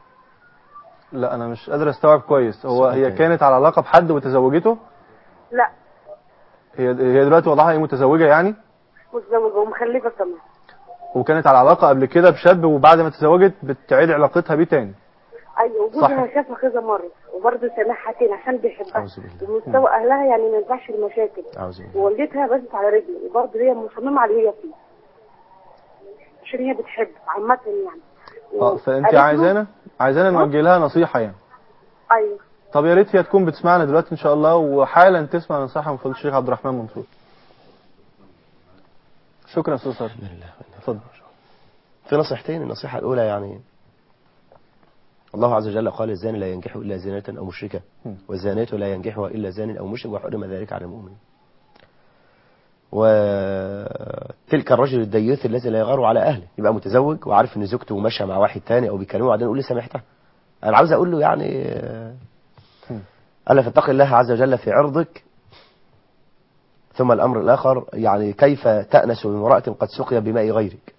S1: لا انا مش قادر استوعب كويس هو
S2: سؤال
S1: هي
S2: تاني.
S1: كانت على علاقه بحد وتزوجته
S11: لا
S1: هي هي دلوقتي وضعها ايه متزوجه يعني
S11: متزوجه ومخلفه كمان
S1: وكانت على علاقه قبل كده بشاب وبعد ما تزوجت بتعيد علاقتها بيه تاني
S11: ايوه
S1: صح.
S11: وجوزها شافها كذا مره وبرضه سامحها تاني عشان بيحبها
S2: أعوذ بالله.
S11: ومستوى اهلها يعني ما ينفعش المشاكل
S2: اعوذ بالله
S11: ووالدتها بس على رجلي وبرضه هي مصممه على اللي هي فيه عشان هي بتحب عامه يعني
S1: اه فانت
S11: وقالت له-
S1: عايزانا عايزانا نوجه لها نصيحه يعني
S11: ايوه
S1: طب يا ريت هي تكون بتسمعنا دلوقتي ان شاء الله وحالا تسمع نصيحه من فضيله الشيخ عبد الرحمن منصور شكرا استاذ ساره اتفضل
S2: في نصيحتين النصيحة الأولى يعني الله عز وجل قال الزاني لا ينكح إلا زانية أو مشركة والزانية لا ينكحها إلا زان أو مشرك وحرم ذلك على المؤمن وتلك الرجل الديوث الذي لا يغار على أهله يبقى متزوج وعارف إن زوجته ماشية مع واحد تاني أو بيكلمه وبعدين يقول لي سامحتها أنا عاوز أقول له يعني آه، ألا فاتق الله عز وجل في عرضك ثم الأمر الآخر يعني كيف تأنس بامرأة قد سقي بماء غيرك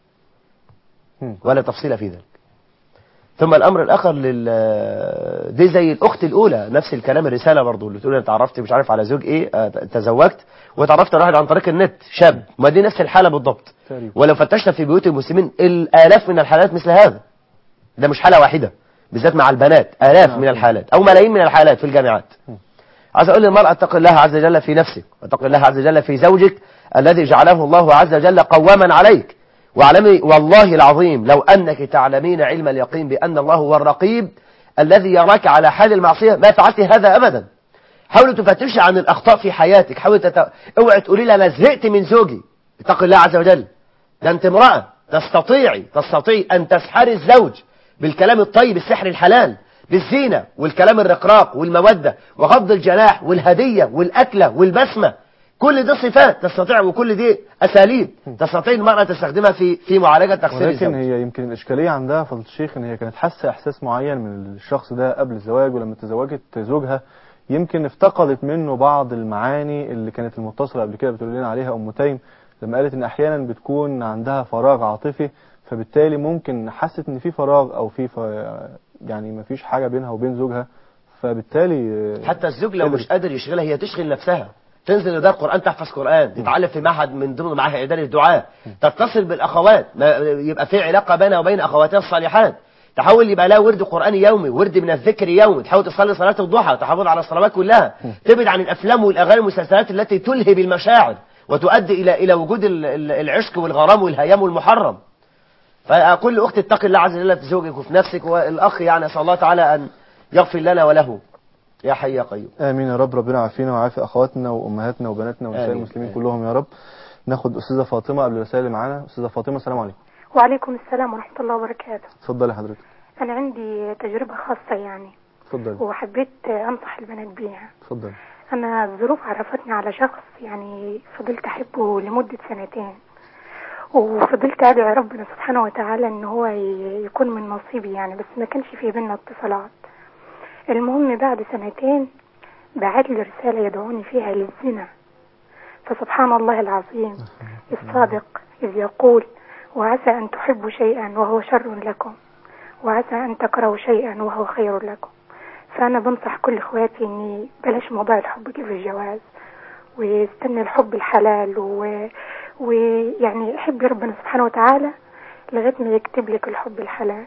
S2: ولا تفصيل في ذلك ثم الامر الاخر لل دي زي الاخت الاولى نفس الكلام الرساله برضو اللي تقول انا اتعرفت مش عارف على زوج ايه آه، تزوجت وتعرفت على واحد عن طريق النت شاب ما دي نفس الحاله بالضبط
S1: تقريبا.
S2: ولو فتشنا في بيوت المسلمين الالاف من الحالات مثل هذا ده مش حاله واحده بالذات مع البنات الاف من الحالات او ملايين من الحالات في الجامعات عايز اقول للمرأة اتق الله عز وجل في نفسك واتق الله عز وجل في زوجك الذي جعله الله عز وجل قواما عليك واعلمي والله العظيم لو أنك تعلمين علم اليقين بأن الله هو الرقيب الذي يراك على حال المعصية ما فعلت هذا أبدا حاولي تفتشي عن الأخطاء في حياتك حاولي تت... اوعي تقولي لي أنا زهقت من زوجي اتق الله عز وجل ده أنت امرأة تستطيعي تستطيعي أن تسحري الزوج بالكلام الطيب السحر الحلال بالزينة والكلام الرقراق والمودة وغض الجناح والهدية والأكلة والبسمة كل دي صفات تستطيع وكل دي أساليب تستطيع المرأة تستخدمها في في معالجة تقصير
S1: ولكن
S2: الزوج
S1: هي يمكن الإشكالية عندها فضل الشيخ إن هي كانت حاسة إحساس معين من الشخص ده قبل الزواج ولما تزوجت زوجها يمكن افتقدت منه بعض المعاني اللي كانت المتصلة قبل كده بتقول لنا عليها أم تيم لما قالت إن أحيانا بتكون عندها فراغ عاطفي فبالتالي ممكن حست إن في فراغ أو في ف... يعني ما فيش حاجة بينها وبين زوجها فبالتالي
S2: حتى الزوج لو مش قادر يشغلها هي تشغل نفسها تنزل لدار قرآن تحفظ قرآن تتعلم في معهد من ضمن معاهد إدارة الدعاء تتصل بالأخوات ما- يبقى في علاقة بينها وبين أخواتها الصالحات تحاول يبقى لها ورد قرآني يومي ورد من الذكر يومي تحاول تصلي صلاة الضحى تحافظ على الصلوات كلها تبعد عن الأفلام والأغاني والمسلسلات التي تلهي بالمشاعر وتؤدي إلى إلى وجود ال- ال- العشق والغرام والهيام والمحرم فأقول لأختي اتقي الله عز وجل في زوجك وفي نفسك والأخ يعني أسأل الله تعالى أن يغفر لنا وله يا حي يا قيوم
S1: آمين يا رب ربنا يعافينا ويعافي أخواتنا وأمهاتنا وبناتنا ونساء
S2: آمين.
S1: المسلمين
S2: آمين.
S1: كلهم يا رب ناخد أستاذة فاطمة قبل الرسائل اللي معانا أستاذة فاطمة السلام عليكم
S9: وعليكم السلام ورحمة الله وبركاته
S1: اتفضلي حضرتك
S9: أنا عندي تجربة خاصة يعني
S1: اتفضلي
S9: وحبيت أنصح البنات بيها
S1: اتفضلي
S9: أنا الظروف عرفتني على شخص يعني فضلت أحبه لمدة سنتين وفضلت أدعي ربنا سبحانه وتعالى إن هو ي- يكون من نصيبي يعني بس ما كانش في بينا اتصالات المهم بعد سنتين بعت لي رسالة يدعوني فيها للزنا فسبحان الله العظيم الصادق إذ يقول وعسى أن تحبوا شيئا وهو شر لكم وعسى أن تكرهوا شيئا وهو خير لكم فأنا بنصح كل إخواتي إني بلاش موضوع الحب كيف الجواز واستنى الحب الحلال و... ويعني حبي ربنا سبحانه وتعالى لغاية ما يكتب لك الحب الحلال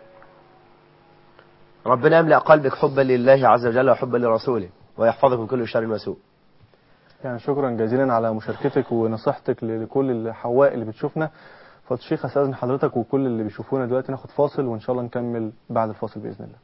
S2: ربنا يملأ قلبك حبا لله عز وجل وحبا لرسوله ويحفظك من كل شر وسوء
S1: يعني شكرا جزيلا على مشاركتك ونصيحتك لكل الحواء اللي بتشوفنا فضل الشيخ استاذن حضرتك وكل اللي بيشوفونا دلوقتي ناخد فاصل وان شاء الله نكمل بعد الفاصل باذن الله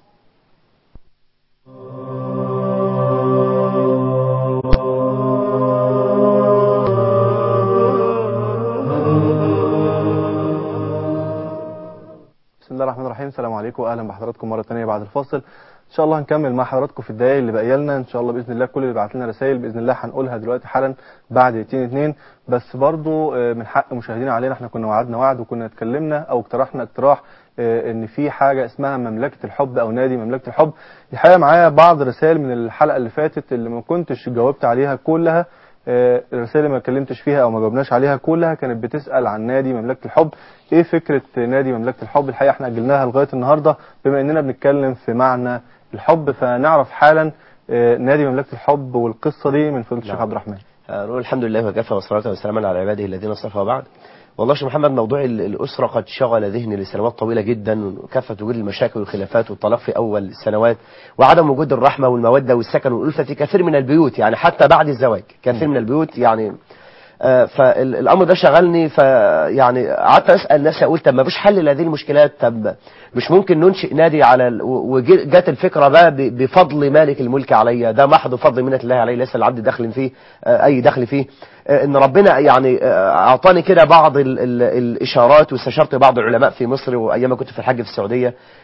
S1: بسم الله الرحمن الرحيم السلام عليكم واهلا بحضراتكم مره ثانيه بعد الفاصل ان شاء الله هنكمل مع حضراتكم في الدقايق اللي باقيه لنا ان شاء الله باذن الله كل اللي بعت لنا رسائل باذن الله هنقولها دلوقتي حالا بعد دقيقتين اتنين بس برضو آه، من حق مشاهدينا علينا احنا كنا وعدنا وعد وكنا اتكلمنا او اقترحنا اقتراح آه، ان في حاجه اسمها مملكه الحب او نادي مملكه الحب الحقيقه معايا بعض رسائل من الحلقه اللي فاتت اللي ما كنتش جاوبت عليها كلها آه، الرسائل اللي ما اتكلمتش فيها او ما جاوبناش عليها كلها كانت بتسال عن نادي مملكه الحب ايه فكره نادي مملكه الحب الحقيقه احنا اجلناها لغايه النهارده بما اننا بنتكلم في معنى الحب فنعرف حالا آه، نادي مملكه الحب والقصه دي من فضيله الشيخ
S2: نعم.
S1: عبد الرحمن
S2: آه، نقول الحمد لله وكفى والصلاة والسلام على عباده الذين اصطفى بعد والله يا شيخ محمد موضوع ال- الأسرة قد شغل ذهني لسنوات طويلة جدا وكافة وجود المشاكل والخلافات والطلاق في أول السنوات وعدم وجود الرحمة والمودة والسكن والألفة في كثير من البيوت يعني حتى بعد الزواج كثير من البيوت يعني آه، فالامر ده شغلني فيعني قعدت اسال نفسي اقول طب ما فيش حل لهذه المشكلات طب مش ممكن ننشئ نادي على ال- و- وجت الفكره بقى ب- بفضل مالك الملك عليا ده محض فضل منه الله علي ليس العبد دخل فيه آه، اي دخل فيه آه، ان ربنا يعني آه، اعطاني كده بعض ال ال الاشارات واستشرت بعض العلماء في مصر وايام ما كنت في الحج في السعوديه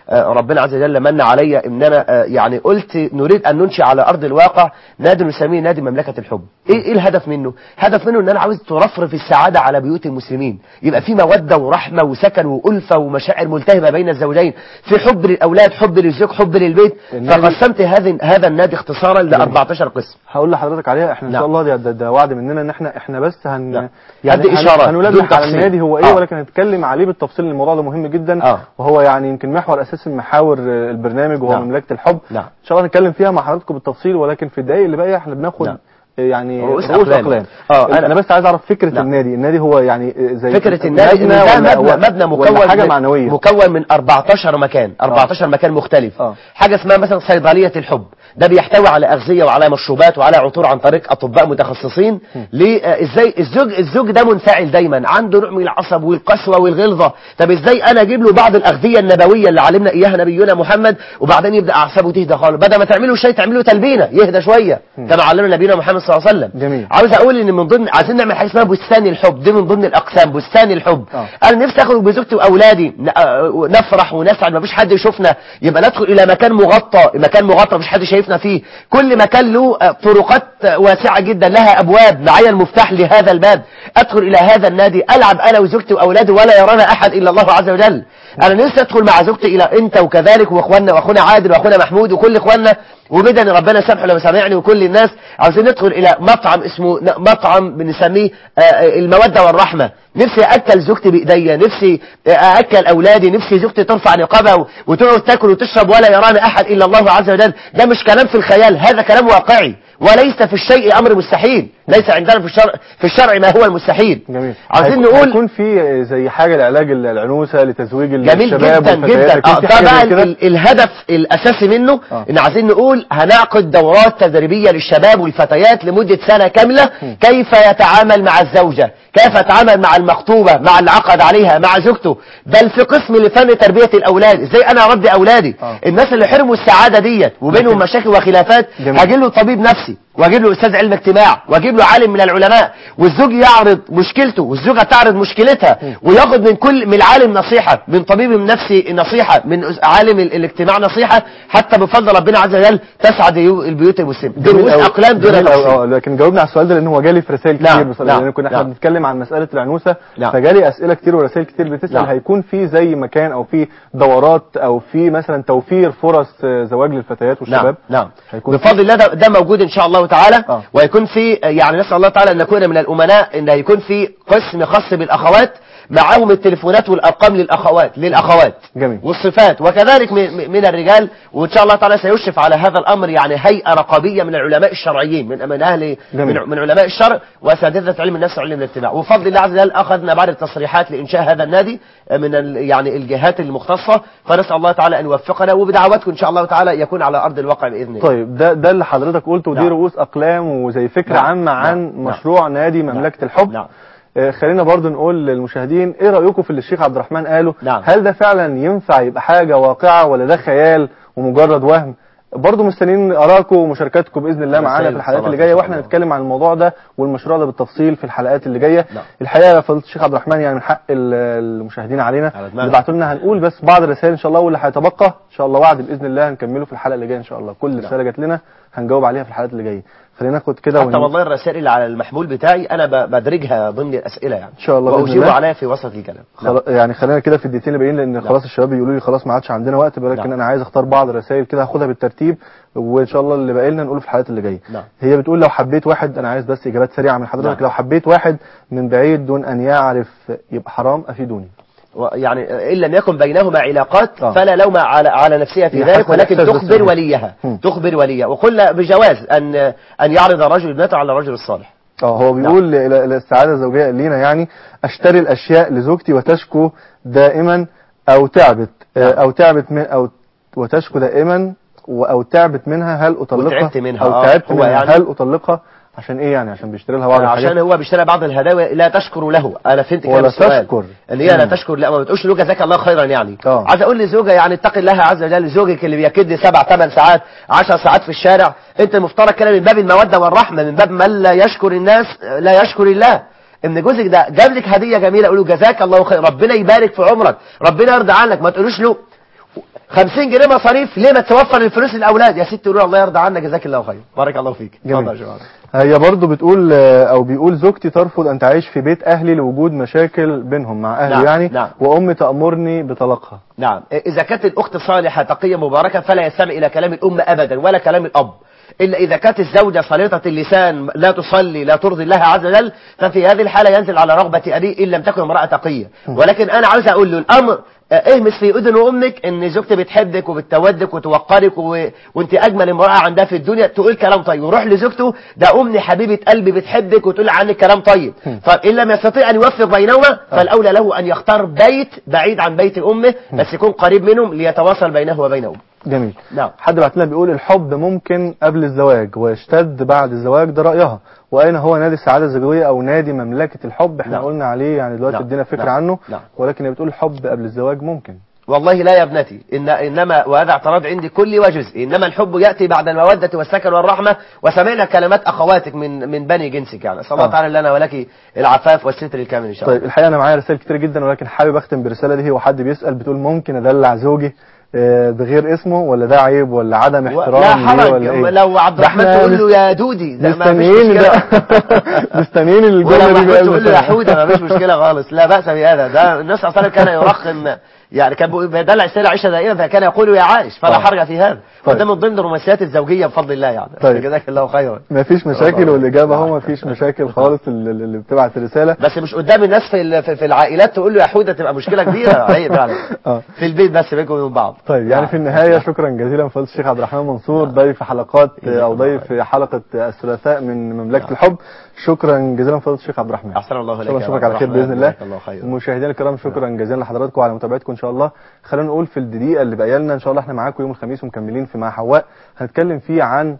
S2: آه، ربنا عز وجل من علي ان انا آه، يعني قلت نريد ان ننشئ على ارض الواقع نادي نسميه نادي مملكه الحب ايه ايه الهدف منه هدف منه ان انا عاوز ترفرف السعاده على بيوت المسلمين يبقى في موده ورحمه وسكن والفه ومشاعر ملتهبه بين الزوجين في حب للاولاد حب للزوج حب للبيت
S1: النادي-
S2: فقسمت هذا هذا النادي اختصارا ل 14 قسم
S1: هقول لحضرتك عليها احنا ان
S2: نعم.
S1: شاء الله ده, ده, ده وعد مننا ان احنا احنا بس هن
S2: نعم.
S1: يعني
S2: هدي
S1: هن-
S2: إشارات
S1: هنلمح
S2: بدون
S1: على
S2: تفصيل.
S1: النادي هو ايه
S2: آه.
S1: ولكن هنتكلم عليه بالتفصيل الموضوع ده مهم جدا
S2: آه.
S1: وهو يعني يمكن محور اساسي من محاور آه، البرنامج وهو
S2: نعم.
S1: مملكه الحب
S2: نعم.
S1: ان شاء الله نتكلم فيها مع حضراتكم بالتفصيل ولكن في الدقائق اللي باقيه احنا بناخد
S2: نعم.
S1: يعني
S2: رؤوس
S1: رؤوس
S2: أقلام.
S1: اقلام
S2: آه،
S1: انا,
S2: أنا-
S1: أنا بس عايز اعرف فكره
S2: نعم.
S1: النادي النادي هو يعني زي
S2: فكرة النادي إن ده
S1: ولا
S2: مبنى,
S1: هو-
S2: مبنى
S1: ولا
S2: مكون
S1: حاجه
S2: من
S1: معنويه
S2: مكون من 14 مكان 14 مكان مختلف
S1: آه.
S2: حاجة اسمها مثلا صيدلية الحب ده بيحتوي على أغذية وعلى مشروبات وعلى عطور عن طريق أطباء متخصصين ليه آه، ازاي الزوج الزوج ده منفعل دايما عنده نوع من العصب والقسوة والغلظة طب ازاي انا اجيب له بعض الأغذية النبوية اللي علمنا اياها نبينا محمد وبعدين يبدأ اعصابه تهدى خالص بدل ما تعملوا شيء تعملوا تلبينة يهدى شوية كما علمنا نبينا محمد صلى الله عليه وسلم
S1: جميل.
S2: عاوز اقول ان من ضمن عايزين نعمل حاجه اسمها بستان الحب دي من ضمن الاقسام بستان الحب
S1: آه.
S2: انا نفسي اخرج بزوجتي واولادي ن- آه، نفرح ونسعد مفيش حد يشوفنا يبقى ندخل الى مكان مغطى مكان مغطى مفيش حد شايفنا فيه كل مكان له آه، طرقات آه، واسعه جدا لها ابواب معايا المفتاح لهذا الباب ادخل الى هذا النادي العب انا وزوجتي واولادي ولا يرانا احد الا الله عز وجل انا نفسي ادخل مع زوجتي الى انت وكذلك واخواننا واخونا عادل واخونا محمود وكل اخواننا وبدأ ربنا يسامحه لو سامعني وكل الناس عاوزين ندخل الى مطعم اسمه ن- مطعم بنسميه آه، آه، المودة والرحمة نفسي اكل زوجتي بايديا نفسي آه، اكل اولادي نفسي زوجتي ترفع نقابها و- وتقعد تاكل وتشرب ولا يرانا احد الا الله عز وجل ده مش كلام في الخيال هذا كلام واقعي وليس في الشيء امر مستحيل ليس عندنا في الشرع في الشرع ما هو المستحيل
S1: جميل
S2: عاوزين
S1: هيكون-
S2: نقول
S1: هيكون في زي حاجه لعلاج العنوسه لتزويج
S2: جميل
S1: الشباب
S2: جدا
S1: والفتيات
S2: جدا
S1: هيكون
S2: اه
S1: في
S2: ده
S1: حاجة
S2: بقى
S1: زي كده؟
S2: ال- الهدف الاساسي منه
S1: آه.
S2: ان عايزين نقول هنعقد دورات تدريبيه للشباب والفتيات لمده سنه كامله كيف يتعامل مع الزوجه كيف يتعامل مع المخطوبه مع اللي عقد عليها مع زوجته بل في قسم لفن تربيه الاولاد ازاي انا اربي اولادي
S1: آه.
S2: الناس اللي حرموا السعاده ديت وبينهم مشاكل وخلافات
S1: جميل.
S2: هجيب له طبيب نفسي واجيب له استاذ علم اجتماع واجيب له عالم من العلماء والزوج يعرض مشكلته والزوجه تعرض مشكلتها وياخد من كل من العالم نصيحه من طبيب نفسي نصيحه من أس- عالم ال- الاجتماع نصيحه حتى بفضل ربنا عز وجل تسعد يو- البيوت المسلمه دي
S1: جميل
S2: رؤوس
S1: أوي.
S2: اقلام دون
S1: جميل أوي.
S2: تفصيل
S1: اه لكن جاوبنا على السؤال ده لان هو جالي في رسائل كتير
S2: نعم،
S1: بصراحه
S2: نعم،
S1: لان كنا احنا
S2: نعم.
S1: بنتكلم عن مساله العنوسه
S2: نعم.
S1: فجالي اسئله كتير ورسائل كتير بتسال
S2: نعم.
S1: هيكون في زي مكان او في دورات او في مثلا توفير فرص آه، زواج للفتيات والشباب
S2: نعم نعم
S1: هيكون
S2: بفضل الله ده, ده موجود ان شاء الله تعالى
S1: آه.
S2: ويكون في يعني نسال الله تعالى ان نكون من الامناء ان يكون في قسم خاص بالاخوات معاهم التليفونات والارقام للاخوات للاخوات
S1: جميل.
S2: والصفات وكذلك م- م- من الرجال وان شاء الله تعالى سيشرف على هذا الامر يعني هيئه رقابيه من العلماء الشرعيين من من اهل
S1: جميل.
S2: من, من علماء الشرع واساتذه علم النفس وعلم الاجتماع وبفضل الله عز وجل اخذنا بعض التصريحات لانشاء هذا النادي من ال- يعني الجهات المختصه فنسال الله تعالى ان يوفقنا وبدعواتكم ان شاء الله تعالى يكون على ارض الواقع باذن الله
S1: طيب ده ده اللي حضرتك قلته ودي
S2: نعم.
S1: رؤوس اقلام وزي فكره
S2: نعم.
S1: عامه عن
S2: نعم.
S1: مشروع نادي مملكه الحب
S2: نعم
S1: آه، خلينا برضو نقول للمشاهدين ايه رايكم في اللي الشيخ عبد الرحمن قاله
S2: نعم.
S1: هل ده فعلا ينفع يبقى حاجه واقعه ولا ده خيال ومجرد وهم برضو مستنيين ارائكم ومشاركاتكم باذن الله معانا في الحلقات اللي جايه واحنا نتكلم عن الموضوع ده والمشروع ده بالتفصيل في الحلقات اللي جايه
S2: نعم.
S1: الحقيقه يا فضيله الشيخ عبد الرحمن يعني من حق ال- المشاهدين علينا
S2: على دماغنا.
S1: اللي بعتوا لنا هنقول بس بعض الرسائل ان شاء الله واللي هيتبقى ان شاء الله وعد باذن الله هنكمله في الحلقه اللي جايه ان شاء الله كل رساله جات لنا هنجاوب عليها في الحلقات اللي جايه خلينا ناخد كده
S2: حتى
S1: ون-
S2: والله الرسائل اللي على المحمول بتاعي انا ب- بدرجها ضمن الاسئله يعني
S1: ان شاء الله باذن
S2: واجيب
S1: الله
S2: عليها في وسط الكلام نعم.
S1: خلا- يعني خلينا كده في الدقيقتين اللي باقيين لان خلاص الشباب بيقولوا لي خلاص ما عادش عندنا وقت ولكن
S2: نعم.
S1: انا عايز اختار بعض الرسائل كده هاخدها بالترتيب وان شاء الله اللي باقي لنا نقوله في الحلقات اللي جايه
S2: نعم.
S1: هي بتقول لو حبيت واحد انا عايز بس اجابات سريعه من حضرتك
S2: نعم.
S1: لو حبيت واحد من بعيد دون ان يعرف يبقى حرام افيدوني
S2: يعني ان لم يكن بينهما علاقات
S1: آه.
S2: فلا لوم على على نفسها في
S1: هي
S2: ذلك
S1: حسب
S2: ولكن
S1: الإحساس
S2: تخبر
S1: بس.
S2: وليها
S1: مم.
S2: تخبر وليها وقلنا بجواز ان ان يعرض الرجل ابنته على الرجل الصالح
S1: اه هو بيقول ل- ل- للسعاده الزوجيه لينا يعني اشتري الاشياء لزوجتي وتشكو دائما او تعبت آه،
S2: نعم.
S1: او تعبت من او وتشكو دائما و- او تعبت منها هل اطلقها
S2: وتعبت منها،
S1: او
S2: آه،
S1: تعبت
S2: هو
S1: منها
S2: يعني-
S1: هل اطلقها عشان ايه يعني عشان بيشتري لها بعض الحاجات
S2: عشان هو بيشتري بعض الهدايا لا تشكر له انا فهمت كده
S1: ولا
S2: بالسؤال
S1: تشكر.
S2: ان هي لا
S1: مم.
S2: تشكر لا ما بتقولش له جزاك الله خيرا يعني
S1: آه.
S2: عايز اقول لزوجه يعني اتقي الله عز وجل زوجك اللي بيكد سبع ثمان ساعات عشر ساعات في الشارع انت المفترض كده من باب الموده والرحمه من باب من لا يشكر الناس لا يشكر الله ان جوزك ده جاب لك هديه جميله قول له جزاك الله خير ربنا يبارك في عمرك ربنا يرضى عنك ما تقولوش له 50 جنيه مصاريف ليه ما توفر الفلوس للاولاد يا ست قولوا الله يرضى عنك جزاك الله خير بارك الله فيك اتفضل يا شباب
S1: هي برضو بتقول آه، او بيقول زوجتي ترفض ان تعيش في بيت اهلي لوجود مشاكل بينهم مع اهلي
S2: نعم،
S1: يعني
S2: نعم.
S1: وامي تامرني بطلاقها
S2: نعم إذا كانت الأخت صالحة تقية مباركة فلا يستمع إلى كلام الأم أبدا ولا كلام الأب إلا إذا كانت الزوجة صليطة اللسان لا تصلي لا ترضي الله عز وجل ففي هذه الحالة ينزل على رغبة أبيه إن لم تكن امرأة تقية ولكن أنا عاوز أقول له الأمر آه، اهمس في اذن امك ان زوجتي بتحبك وبتودك وتوقرك و... وانت اجمل امراه عندها في الدنيا تقول كلام طيب وروح لزوجته ده امي حبيبه قلبي بتحبك وتقول عنك كلام طيب فان لم يستطيع ان يوفق بينهما فالاولى له ان يختار بيت بعيد عن بيت امه بس يكون قريب منهم ليتواصل بينه وبين امه
S1: جميل
S2: نعم
S1: حد بعت لنا بيقول الحب ممكن قبل الزواج ويشتد بعد الزواج ده رأيها وأين هو نادي السعادة الزوجية أو نادي مملكة الحب احنا
S2: نعم.
S1: قلنا عليه يعني دلوقتي
S2: نعم.
S1: ادينا فكرة
S2: نعم.
S1: عنه
S2: نعم.
S1: ولكن هي بتقول الحب قبل الزواج ممكن
S2: والله لا يا ابنتي إن إنما وهذا اعتراض عندي كل وجزء إنما الحب يأتي بعد المودة والسكن والرحمة وسمعنا كلمات أخواتك من من بني جنسك يعني صلى الله
S1: آه.
S2: تعالى لنا ولك العفاف والستر الكامل إن شاء الله
S1: طيب الحقيقة أنا معايا رسائل كتير جدا ولكن حابب أختم برسالة دي هو حد بيسأل بتقول ممكن أدلع زوجي آه، بغير اسمه ولا ده عيب ولا عدم
S2: و-
S1: احترام
S2: لا
S1: ليه
S2: حرج
S1: ولا إيه؟
S2: لو عبد
S1: ده
S2: الرحمن
S1: احنا
S2: تقول
S1: مست-
S2: له يا دودي ده ما فيش
S1: مستنيين
S2: مشكلة
S1: ده مستنيين الجملة
S2: ولو
S1: دي
S2: محمود
S1: بقى
S2: تقول له يا حودة ما فيش مشكلة خالص لا بأس بهذا ده النبي صلى الله عليه وسلم كان يرخم يعني كان بيدلع السيدة عائشة دائما فكان يقول يا عائش فلا
S1: آه.
S2: حرج في هذا
S1: طيب.
S2: وده من ضمن الرومانسيات الزوجية بفضل الله يعني
S1: طيب.
S2: جزاك الله خيرا
S1: ما فيش مشاكل
S2: الله.
S1: والإجابة هو ما فيش مشاكل خالص اللي اللي بتبعت رسالة
S2: بس مش قدام الناس في ال- في في العائلات تقول له يا حودة تبقى مشكلة كبيرة عيب يعني
S1: اه
S2: في البيت بس بينكم وبين بعض
S1: طيب يعني في النهاية شكرا جزيلا فضيلة الشيخ عبد الرحمن منصور ضيف حلقات أو ضيف حلقة الثلاثاء من مملكة الحب شكرا جزيلا فضيلة الشيخ عبد الرحمن
S2: أحسن الله
S1: إن
S2: إليك
S1: شاء الله
S2: يا
S1: نشوفك
S2: عبد
S1: على خير
S2: الرحمن.
S1: بإذن الله
S2: جزاك الله خيرا.
S1: مشاهدينا الكرام شكرا جزيلا لحضراتكم على متابعتكم إن شاء الله خلينا نقول في الدقيقة اللي باقيه لنا إن شاء الله احنا معاكم يوم الخميس ومكملين في مع حواء هنتكلم فيه عن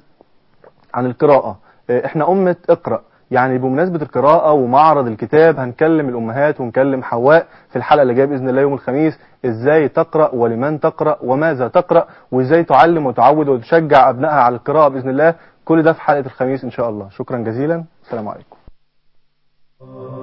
S1: عن القراءة اه، احنا أمة اقرأ يعني بمناسبة القراءة ومعرض الكتاب هنكلم الأمهات ونكلم حواء في الحلقة اللي جاية بإذن الله يوم الخميس ازاي تقرأ ولمن تقرأ وماذا تقرأ وازاي تعلم وتعود وتشجع أبنائها على القراءة بإذن الله كل ده في حلقة الخميس إن شاء الله شكرا جزيلا السلام عليكم